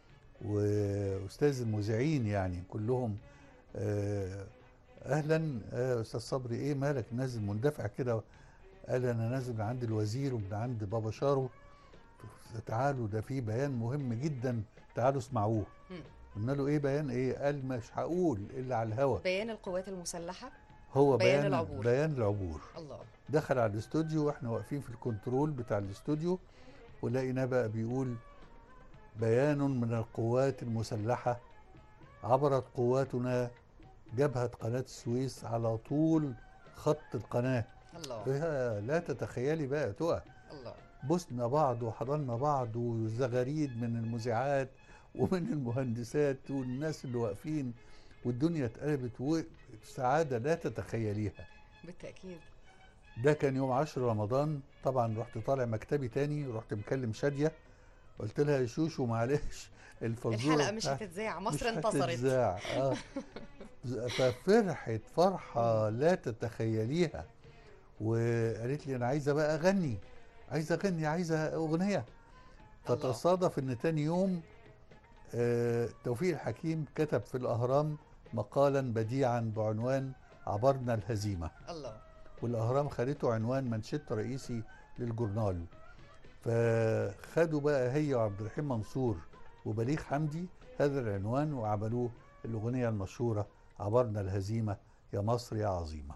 واستاذ المذيعين يعني كلهم آه، اهلا آه، استاذ صبري ايه مالك نازل مندفع كده قال انا نازل من عند الوزير ومن عند بابا شارو تعالوا ده في بيان مهم جدا تعالوا اسمعوه مم. قلنا له ايه بيان ايه قال مش هقول الا على الهوا بيان القوات المسلحه هو بيان بيان العبور. بيان العبور الله دخل على الاستوديو واحنا واقفين في الكنترول بتاع الاستوديو ولقيناه بقى بيقول بيان من القوات المسلحة عبرت قواتنا جبهة قناة السويس على طول خط القناة الله إيه، لا تتخيلي بقى تقع الله بوسنا بعض وحضنا بعض وزغاريد من المذيعات ومن المهندسات والناس اللي واقفين والدنيا اتقلبت وسعادة لا تتخيليها بالتاكيد ده كان يوم 10 رمضان طبعا رحت طالع مكتبي تاني رحت مكلم شادية قلت لها يا شوشو معلش الفزورة الحلقه مش بتاعت- هتتذاع مش مصر انتصرت هتتذاع اه ففرحت فرحة لا تتخيليها وقالت لي انا عايزة بقى اغني عايزة اغني عايزة اغنية الله. فتصادف ان تاني يوم آه، توفيق الحكيم كتب في الاهرام مقالا بديعا بعنوان عبرنا الهزيمه الله والاهرام خدته عنوان منشط رئيسي للجورنال فخدوا بقى هي وعبد الرحيم منصور وبليغ حمدي هذا العنوان وعملوه الاغنيه المشهوره عبرنا الهزيمه يا مصر يا عظيمه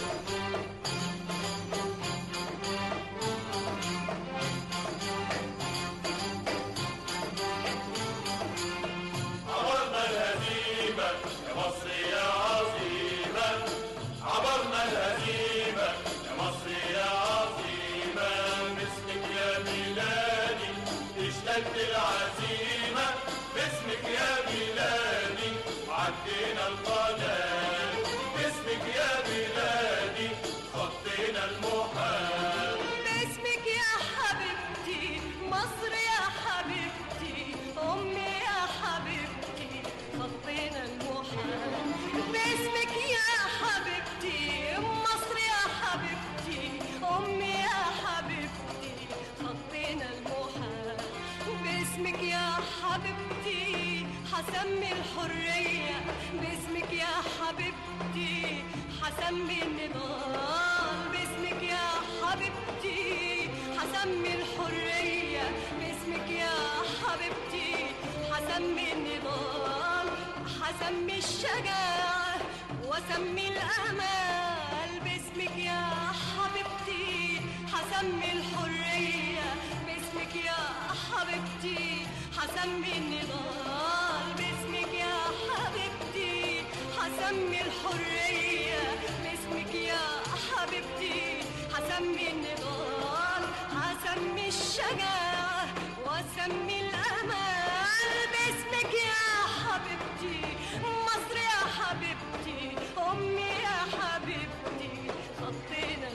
عبرنا الهزيمة يا مصر يا عظيمة عبرنا الهزيمة يا مصر يا عظيمة باسمك يا بلادي اشتد العزيمة باسمك يا بلادي عدينا القناة باسمك يا بلادي خطينا المحال باسمك يا حبيبتي مصر يا حبيبتي أمي يا حبيبتي خطينا المحال باسمك يا حبيبتي مصر يا حبيبتي أمي يا حبيبتي خطينا المحال باسمك يا حبيبتي حسمي الحرية باسمك يا حبيبتي حسمي النضال باسمك يا حبيبتي حسمي الحرية باسمك يا حبيبتي حسمي النضال حسمي الشجاعة واسمي الأمال باسمك يا حبيبتي حسمي الحرية باسمك يا حبيبتي حسمي النضال باسمك يا حبيبتي حسمي الحرية باسمك يا حبيبتي حسمي النضال حسمي الشجاعة واسمي الأمال باسمك يا حبيبتي مصر يا حبيبتي أمي يا حبيبتي خطينا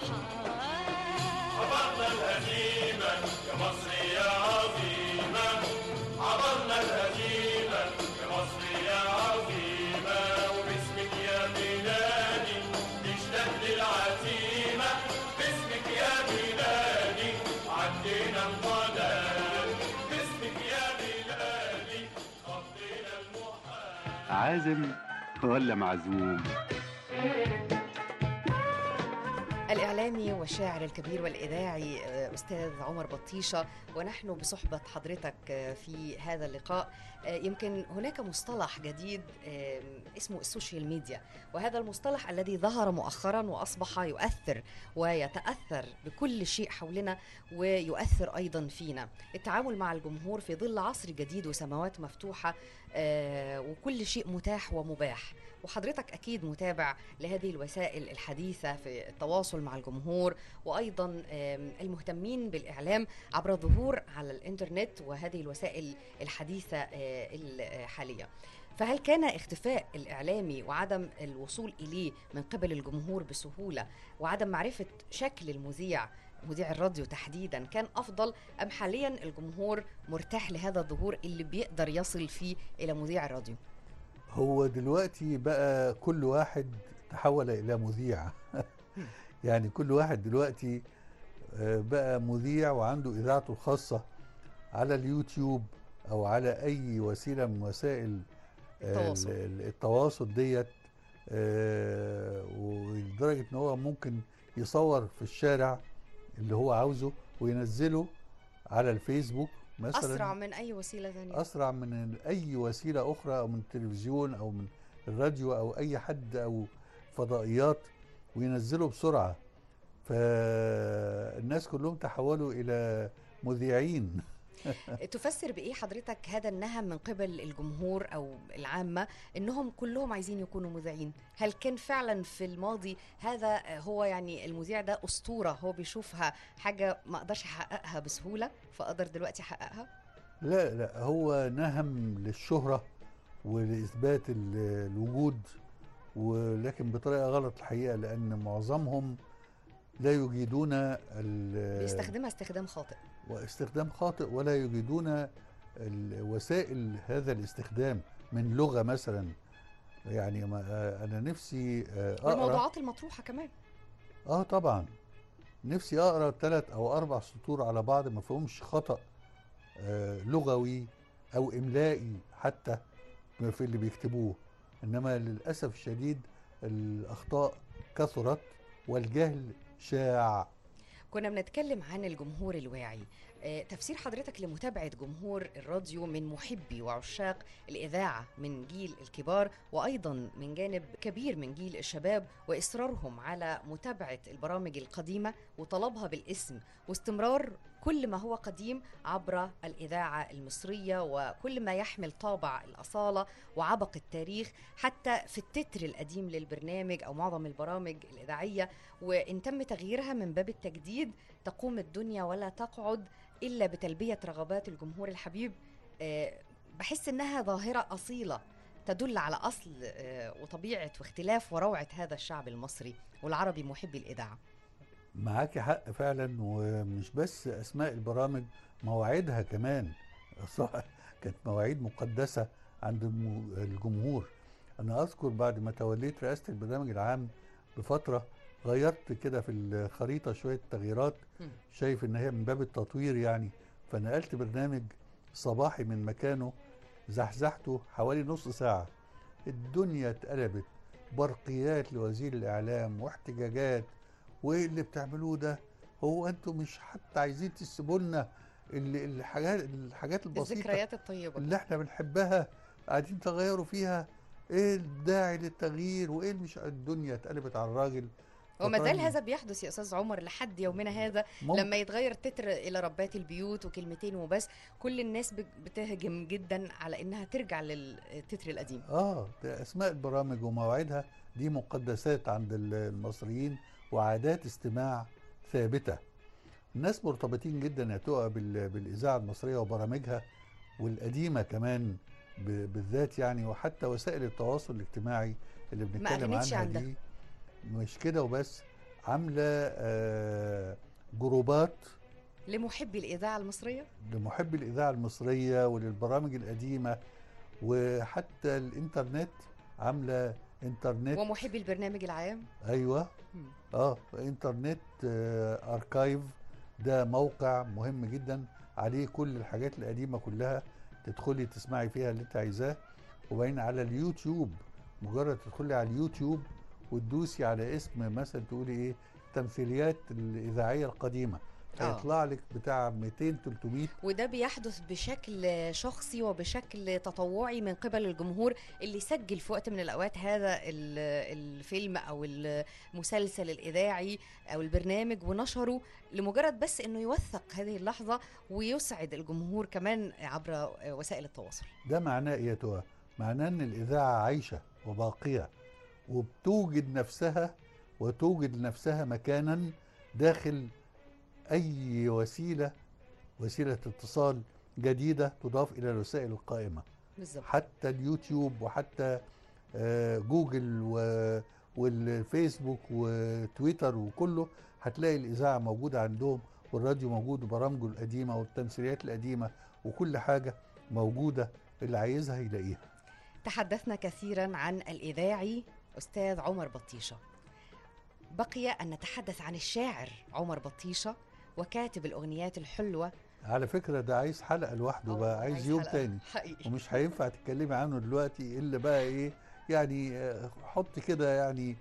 المحال عبرنا الهزيمة يا مصر يا عظيمة عبرنا الهزيمة يا مصر يا عظيمة وباسمك يا بلادي اشتد العزيمة باسمك يا بلادي عدينا القناة باسمك يا بلادي خطينا المحال عازم ولا معزوم الإعلامي والشاعر الكبير والإذاعي آه، أستاذ عمر بطيشة ونحن بصحبة حضرتك آه، في هذا اللقاء آه، يمكن هناك مصطلح جديد آه، اسمه السوشيال ميديا وهذا المصطلح الذي ظهر مؤخرا وأصبح يؤثر ويتأثر بكل شيء حولنا ويؤثر أيضا فينا التعامل مع الجمهور في ظل عصر جديد وسماوات مفتوحة آه، وكل شيء متاح ومباح وحضرتك أكيد متابع لهذه الوسائل الحديثة في التواصل مع الجمهور وأيضا آم، المهتمين بالإعلام عبر الظهور على الإنترنت وهذه الوسائل الحديثة آه، الحالية فهل كان اختفاء الإعلامي وعدم الوصول إليه من قبل الجمهور بسهولة وعدم معرفة شكل المذيع مذيع الراديو تحديدا كان أفضل أم حاليا الجمهور مرتاح لهذا الظهور اللي بيقدر يصل فيه إلى مذيع الراديو هو دلوقتي بقى كل واحد تحول إلى مذيع يعني كل واحد دلوقتي آه، بقى مذيع وعنده إذاعته الخاصة على اليوتيوب أو على أي وسيلة من وسائل آه، التواصل. ال- ال- التواصل ديت آه، ولدرجة إن هو ممكن يصور في الشارع اللي هو عاوزه وينزله على الفيسبوك مثلا أسرع من أي وسيلة ثانية اسرع من اي وسيله اخرى او من التلفزيون او من الراديو او اي حد او فضائيات وينزلوا بسرعه فالناس كلهم تحولوا الى مذيعين تفسر بإيه حضرتك هذا النهم من قبل الجمهور أو العامة إنهم كلهم عايزين يكونوا مذيعين هل كان فعلا في الماضي هذا هو يعني المذيع ده أسطورة هو بيشوفها حاجة ما أقدرش أحققها بسهولة فأقدر دلوقتي أحققها لا لا هو نهم للشهره ولاثبات ال- الوجود ولكن بطريقه غلط الحقيقه لان معظمهم لا يجيدون ال- بيستخدمها استخدام خاطئ واستخدام خاطئ ولا يجدون وسائل هذا الاستخدام من لغه مثلا يعني ما آه، انا نفسي آه، اقرا والموضوعات المطروحة كمان اه طبعا نفسي اقرا ثلاث او اربع سطور على بعض ما فيهمش خطا آه لغوي او املائي حتى في اللي بيكتبوه انما للاسف الشديد الاخطاء كثرت والجهل شاع كنا بنتكلم عن الجمهور الواعي آه، تفسير حضرتك لمتابعة جمهور الراديو من محبي وعشاق الإذاعة من جيل الكبار وأيضا من جانب كبير من جيل الشباب وإصرارهم على متابعة البرامج القديمة وطلبها بالاسم واستمرار كل ما هو قديم عبر الإذاعة المصرية وكل ما يحمل طابع الأصالة وعبق التاريخ حتى في التتر القديم للبرنامج أو معظم البرامج الإذاعية وإن تم تغييرها من باب التجديد تقوم الدنيا ولا تقعد إلا بتلبية رغبات الجمهور الحبيب آه، بحس إنها ظاهرة أصيلة تدل على أصل آه، وطبيعة واختلاف وروعة هذا الشعب المصري والعربي محبي الإذاعة معاكي حق فعلا ومش بس اسماء البرامج مواعيدها كمان صح كانت مواعيد مقدسه عند الم- الجمهور انا اذكر بعد ما توليت رئاسه البرنامج العام بفتره غيرت كده في الخريطه شويه تغييرات مم. شايف ان هي من باب التطوير يعني فنقلت برنامج صباحي من مكانه زحزحته حوالي نص ساعه الدنيا اتقلبت برقيات لوزير الاعلام واحتجاجات وايه اللي بتعملوه ده هو انتوا مش حتى عايزين تسيبوا لنا ال- الحاجات الحاجات البسيطه الذكريات الطيبة اللي احنا بنحبها قاعدين تغيروا فيها ايه الداعي للتغيير وايه اللي مش الدنيا اتقلبت على الراجل وما زال فكرني- هذا بيحدث يا أستاذ عمر لحد يومنا هذا ممكن. لما يتغير التتر إلى ربات البيوت وكلمتين وبس كل الناس بت- بتهجم جدا على إنها ترجع للتتر القديم اه ده اسماء البرامج ومواعيدها دي مقدسات عند ال- المصريين وعادات استماع ثابته الناس مرتبطين جدا يا تقى بال- بالاذاعه المصريه وبرامجها والقديمه كمان ب- بالذات يعني وحتى وسائل التواصل الاجتماعي اللي بنتكلم أغنتش عنها عن ده. دي مش كده وبس عامله آه جروبات لمحبي الإذاعة المصرية لمحبي الإذاعة المصرية وللبرامج القديمة وحتى الإنترنت عاملة إنترنت ومحبي البرنامج العام أيوة مم. آه إنترنت آه أركايف ده موقع مهم جدا عليه كل الحاجات القديمة كلها تدخلي تسمعي فيها اللي أنت عايزاه وبعدين على اليوتيوب مجرد تدخلي على اليوتيوب وتدوسي على اسم مثلا تقولي إيه تمثيليات الإذاعية القديمة آه. هيطلع لك بتاع 200 300 وده بيحدث بشكل شخصي وبشكل تطوعي من قبل الجمهور اللي سجل في وقت من الاوقات هذا ال- الفيلم او المسلسل الاذاعي او البرنامج ونشره لمجرد بس انه يوثق هذه اللحظه ويسعد الجمهور كمان عبر وسائل التواصل ده معناه ايه يا توا؟ معناه ان الاذاعه عايشه وباقيه وبتوجد نفسها وتوجد لنفسها مكانا داخل اي وسيله وسيله اتصال جديده تضاف الى الوسائل القائمه بالظبط حتى اليوتيوب وحتى آه، جوجل و- والفيسبوك وتويتر وكله هتلاقي الاذاعه موجوده عندهم والراديو موجود وبرامجه القديمه والتمثيليات القديمه وكل حاجه موجوده اللي عايزها يلاقيها تحدثنا كثيرا عن الاذاعي استاذ عمر بطيشه بقي ان نتحدث عن الشاعر عمر بطيشه وكاتب الاغنيات الحلوه على فكره ده عايز حلقه لوحده آه، بقى عايز يوم حلقة تاني حقيقي ومش هينفع تتكلمي عنه دلوقتي الا بقى ايه يعني آه، حط كده يعني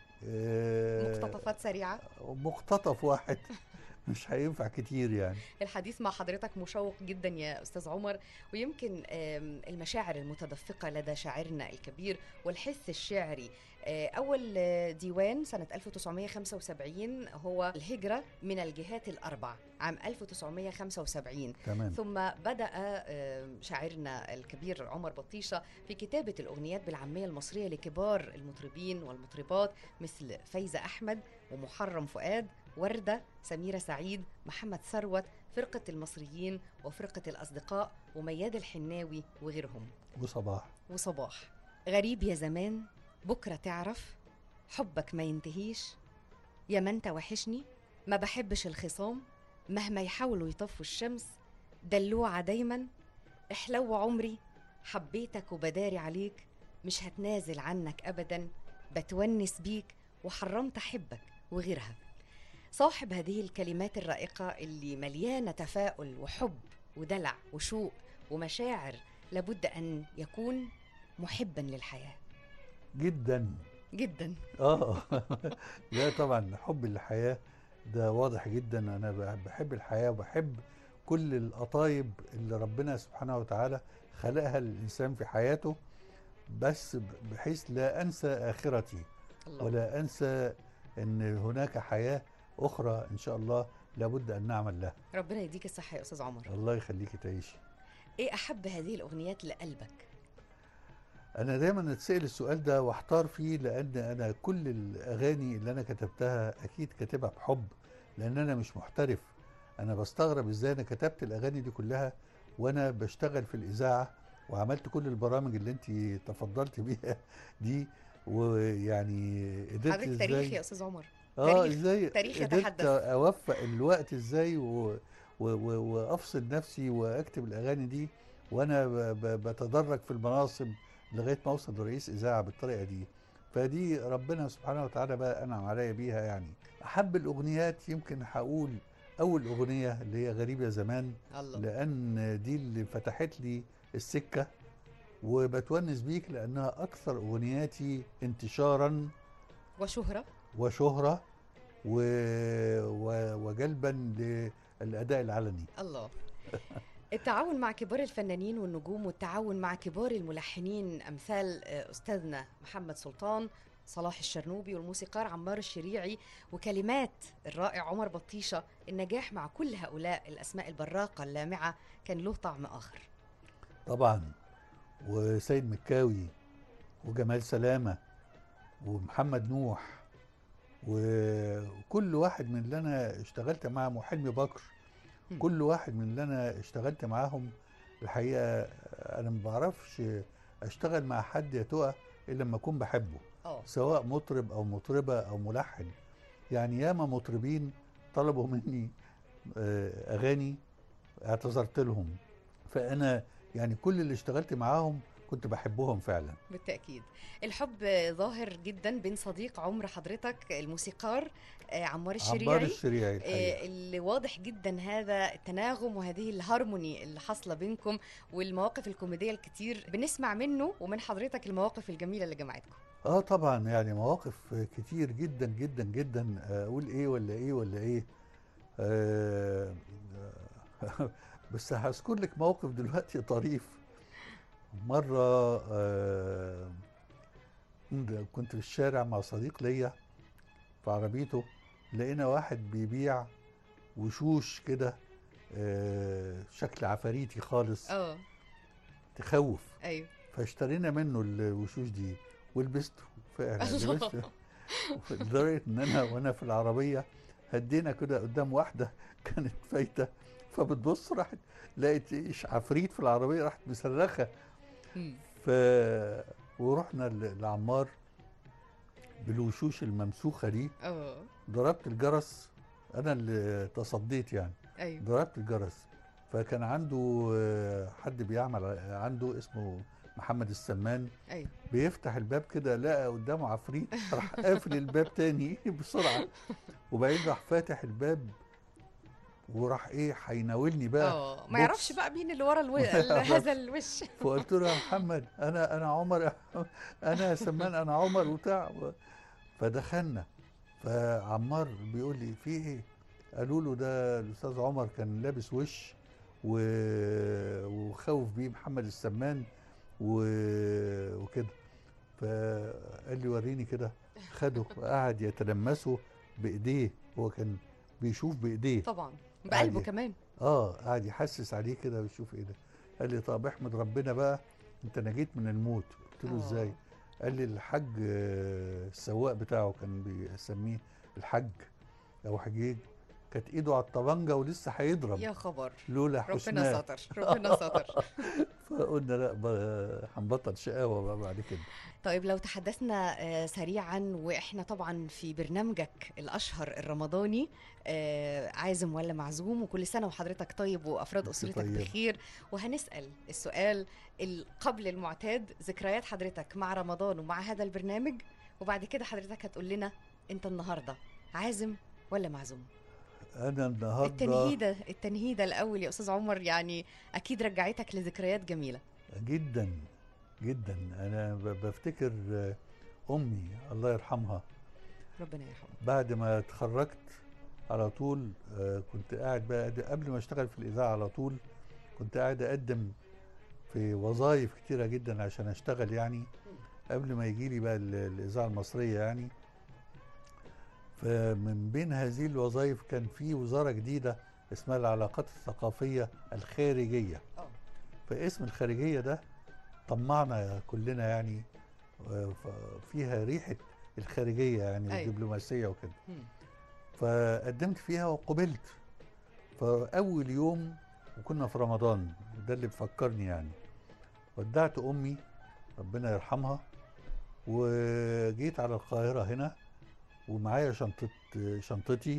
آه، مقتطفات سريعه مقتطف واحد مش هينفع كتير يعني الحديث مع حضرتك مشوق جدا يا استاذ عمر ويمكن آم، المشاعر المتدفقه لدى شاعرنا الكبير والحث الشعري آه، اول آه، ديوان سنه 1975 هو الهجره من الجهات الاربع عام 1975 تمام ثم بدأ آم، شاعرنا الكبير عمر بطيشة في كتابة الأغنيات بالعامية المصرية لكبار المطربين والمطربات مثل فايزة أحمد ومحرم فؤاد وردة سميرة سعيد محمد ثروت فرقة المصريين وفرقة الأصدقاء ومياد الحناوي وغيرهم وصباح وصباح غريب يا زمان بكرة تعرف حبك ما ينتهيش يا ما انت وحشني ما بحبش الخصام مهما يحاولوا يطفوا الشمس دلوعة دايما احلو عمري حبيتك وبداري عليك مش هتنازل عنك أبدا بتونس بيك وحرمت أحبك وغيرها صاحب هذه الكلمات الرائقة اللي مليانة تفاؤل وحب ودلع وشوق ومشاعر لابد أن يكون محبا للحياة جدا جدا اه لا طبعا حب الحياه ده واضح جدا انا ب- بحب الحياه وبحب كل القطايب اللي ربنا سبحانه وتعالى خلقها للانسان في حياته بس ب- بحيث لا انسى اخرتي الله ولا انسى ان هناك حياه اخرى ان شاء الله لابد ان نعمل لها ربنا يديك الصحة يا أستاذ عمر الله يخليكي تعيشي إيه أحب هذه الأغنيات لقلبك انا دايما اتسال السؤال ده واحتار فيه لان انا كل الاغاني اللي انا كتبتها اكيد كاتبها بحب لان انا مش محترف انا بستغرب ازاي انا كتبت الاغاني دي كلها وانا بشتغل في الاذاعه وعملت كل البرامج اللي انت تفضلت بيها دي ويعني قدرت حضرتك ازاي تاريخ يا أستاذ عمر اه تاريخ- ازاي تاريخ قدرت يتحدث. اوفق الوقت ازاي و... و... و... وافصل نفسي واكتب الاغاني دي وانا ب... ب... بتدرج في المناصب لغايه ما اوصل لرئيس اذاعه بالطريقه دي فدي ربنا سبحانه وتعالى بقى انعم عليا بيها يعني احب الاغنيات يمكن هقول اول اغنيه اللي هي غريب يا زمان الله لان دي اللي فتحت لي السكه وبتونس بيك لانها اكثر اغنياتي انتشارا وشهرة وشهرة و... و... وجلبا للأداء العلني الله التعاون مع كبار الفنانين والنجوم والتعاون مع كبار الملحنين أمثال آه، أستاذنا محمد سلطان صلاح الشرنوبي والموسيقار عمار الشريعي وكلمات الرائع عمر بطيشة النجاح مع كل هؤلاء الأسماء البراقة اللامعة كان له طعم آخر طبعا وسيد مكاوي وجمال سلامة ومحمد نوح وكل واحد من اللي أنا اشتغلت معهم وحلمي بكر مم. كل واحد من اللي أنا اشتغلت معاهم الحقيقة أنا ما بعرفش أشتغل مع حد يا تقى إلا لما أكون بحبه اه سواء مطرب او مطربه او ملحن يعني ياما مطربين طلبوا مني آه، اغاني اعتذرت لهم فانا يعني كل اللي اشتغلت معاهم كنت بحبهم فعلا بالتأكيد الحب ظاهر جدا بين صديق عمر حضرتك الموسيقار آه، عمار الشريعي عمار الشريعي الحقيقه آه، اللي واضح جدا هذا التناغم وهذه الهارموني اللي حاصله بينكم والمواقف الكوميديه الكتير بنسمع منه ومن حضرتك المواقف الجميله اللي جمعتكم اه طبعا يعني مواقف كتير جدا جدا جدا اقول ايه ولا ايه ولا ايه آه، بس هذكر لك موقف دلوقتي طريف مرة آه، كنت في الشارع مع صديق ليا في عربيته لقينا واحد بيبيع وشوش كده آه، شكل عفاريتي خالص اه تخوف ايوه فاشترينا منه الوشوش دي ولبسته فعلا الله. لبسته لدرجه ان انا وانا في العربيه هدينا كده قدام واحده كانت فايته فبتبص راحت لقيت إيش عفريت في العربيه راحت مصرخه مم. ف ورحنا ل- لعمار بالوشوش الممسوخه دي اه ضربت الجرس انا اللي تصديت يعني ايوه ضربت الجرس فكان عنده آه، حد بيعمل عنده اسمه محمد السمان ايوه بيفتح الباب كده لقى قدامه عفريت راح قافل الباب تاني بسرعه وبعدين راح فاتح الباب وراح ايه هيناولني بقى اه ما بوكس. يعرفش بقى مين اللي ورا الو... ال- هذا الوش فقلت له يا محمد انا انا عمر انا سمان انا عمر وبتاع فدخلنا فعمار بيقول لي في ايه قالوا له ده الاستاذ عمر كان لابس وش و... وخوف بيه محمد السمان و... وكده فقال لي وريني كده خده وقعد يتلمسه بايديه هو كان بيشوف بايديه طبعا بقلبه عادي. كمان اه قاعد يحسس عليه كده ويشوف ايه ده قال لي طب احمد ربنا بقى انت نجيت من الموت قلت له آه. ازاي قال لي الحاج آه، السواق بتاعه كان بيسميه الحج او حجيج كانت ايده على الطبنجه ولسه هيضرب يا خبر لولا ربنا حسناه ستر ربنا ستر فقلنا لا بقى هنبطل شقاوه بقى بعد كده طيب لو تحدثنا آه، سريعا واحنا طبعا في برنامجك الاشهر الرمضاني آه، عازم ولا معزوم وكل سنه وحضرتك طيب وافراد وأنت اسرتك طيب. بخير وهنسال السؤال ال- قبل المعتاد ذكريات حضرتك مع رمضان ومع هذا البرنامج وبعد كده حضرتك هتقول لنا انت النهارده عازم ولا معزوم انا النهارده التنهيده التنهيده الاول يا استاذ عمر يعني اكيد رجعتك لذكريات جميله جدا جدا انا ب- بفتكر آه، امي الله يرحمها ربنا يرحمه بعد ما اتخرجت على طول آه، كنت قاعد بقى أد- قبل ما اشتغل في الاذاعه على طول كنت قاعد اقدم في وظائف كتيره جدا عشان اشتغل يعني قبل ما يجي لي بقى ال- الاذاعه المصريه يعني فمن بين هذه الوظائف كان في وزاره جديده اسمها العلاقات الثقافيه الخارجيه اه فاسم الخارجيه ده طمعنا كلنا يعني آه، ف- فيها ريحه الخارجيه يعني أيوة. الدبلوماسيه وكده مم. فقدمت فيها وقبلت فاول يوم وكنا في رمضان ده اللي بفكرني يعني ودعت امي ربنا يرحمها وجيت على القاهره هنا ومعايا شنطه شنطتي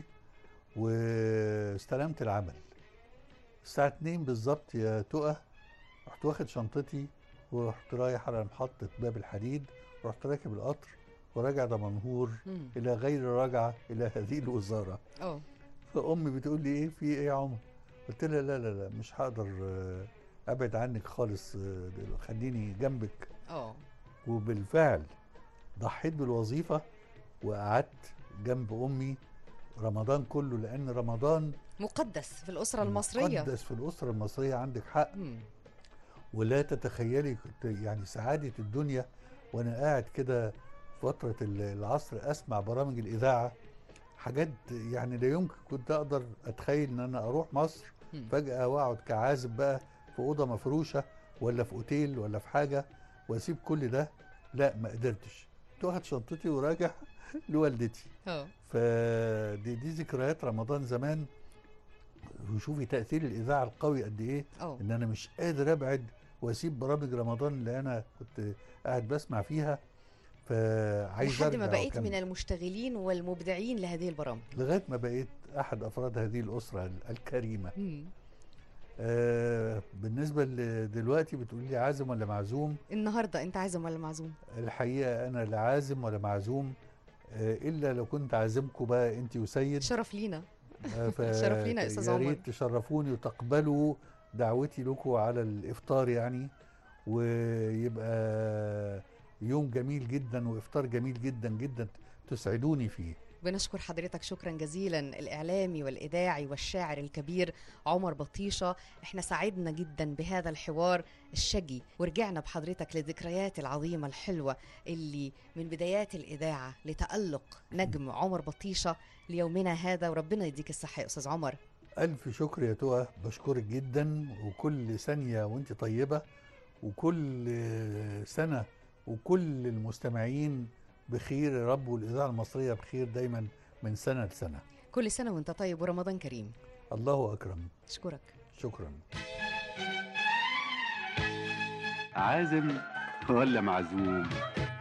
واستلمت العمل الساعه 2 بالظبط يا تقى رحت واخد شنطتي ورحت رايح على محطه باب الحديد ورحت راكب القطر وراجع دمنهور مم. الى غير رجعه الى هذه الوزاره اه فامي بتقول لي ايه في ايه يا عمر قلت لها لا لا لا مش هقدر آه، ابعد عنك خالص آه، خليني جنبك اه وبالفعل ضحيت بالوظيفه وقعدت جنب امي رمضان كله لان رمضان مقدس في الاسره المصريه مقدس في الاسره المصريه عندك حق مم. ولا تتخيلي كنت يعني سعادة الدنيا وأنا قاعد كده فترة ال- العصر أسمع برامج الإذاعة حاجات يعني لا يمكن كنت أقدر أتخيل إن أنا أروح مصر مم. فجأة وأقعد كعازب بقى في أوضة مفروشة ولا في أوتيل ولا في حاجة وأسيب كل ده لا ما قدرتش كنت واخد شنطتي وراجع لوالدتي اه فدي دي ذكريات رمضان زمان وشوفي تأثير الإذاعة القوي قد إيه اه ان انا مش قادر ابعد واسيب برامج رمضان اللي انا كنت قاعد بسمع فيها فعايز لحد ما ارجع بقيت وأكمل. من المشتغلين والمبدعين لهذه البرامج لغايه ما بقيت احد افراد هذه الاسره ال- الكريمه مم. آه بالنسبه لدلوقتي بتقول لي عازم ولا معزوم النهارده انت عازم ولا معزوم الحقيقه انا لا عازم ولا معزوم آه الا لو كنت عازمكم بقى انت وسيد شرف لينا آه، ف- شرف لينا يا أستاذ يا عمر. ريت تشرفوني وتقبلوا دعوتي لكم على الافطار يعني ويبقى يوم جميل جدا وافطار جميل جدا جدا تسعدوني فيه بنشكر حضرتك شكرا جزيلا الإعلامي والإذاعي والشاعر الكبير عمر بطيشة احنا سعدنا جدا بهذا الحوار الشجي ورجعنا بحضرتك للذكريات العظيمة الحلوة اللي من بدايات الإذاعة لتألق نجم عمر بطيشة ليومنا هذا وربنا يديك الصحة يا أستاذ عمر ألف شكر يا تقى بشكرك جدا وكل ثانية وانت طيبة وكل سنة وكل المستمعين بخير يا رب والإذاعة المصرية بخير دايما من سنة لسنة كل سنة وانت طيب ورمضان كريم الله أكرم أشكرك شكرا عازم ولا معزوم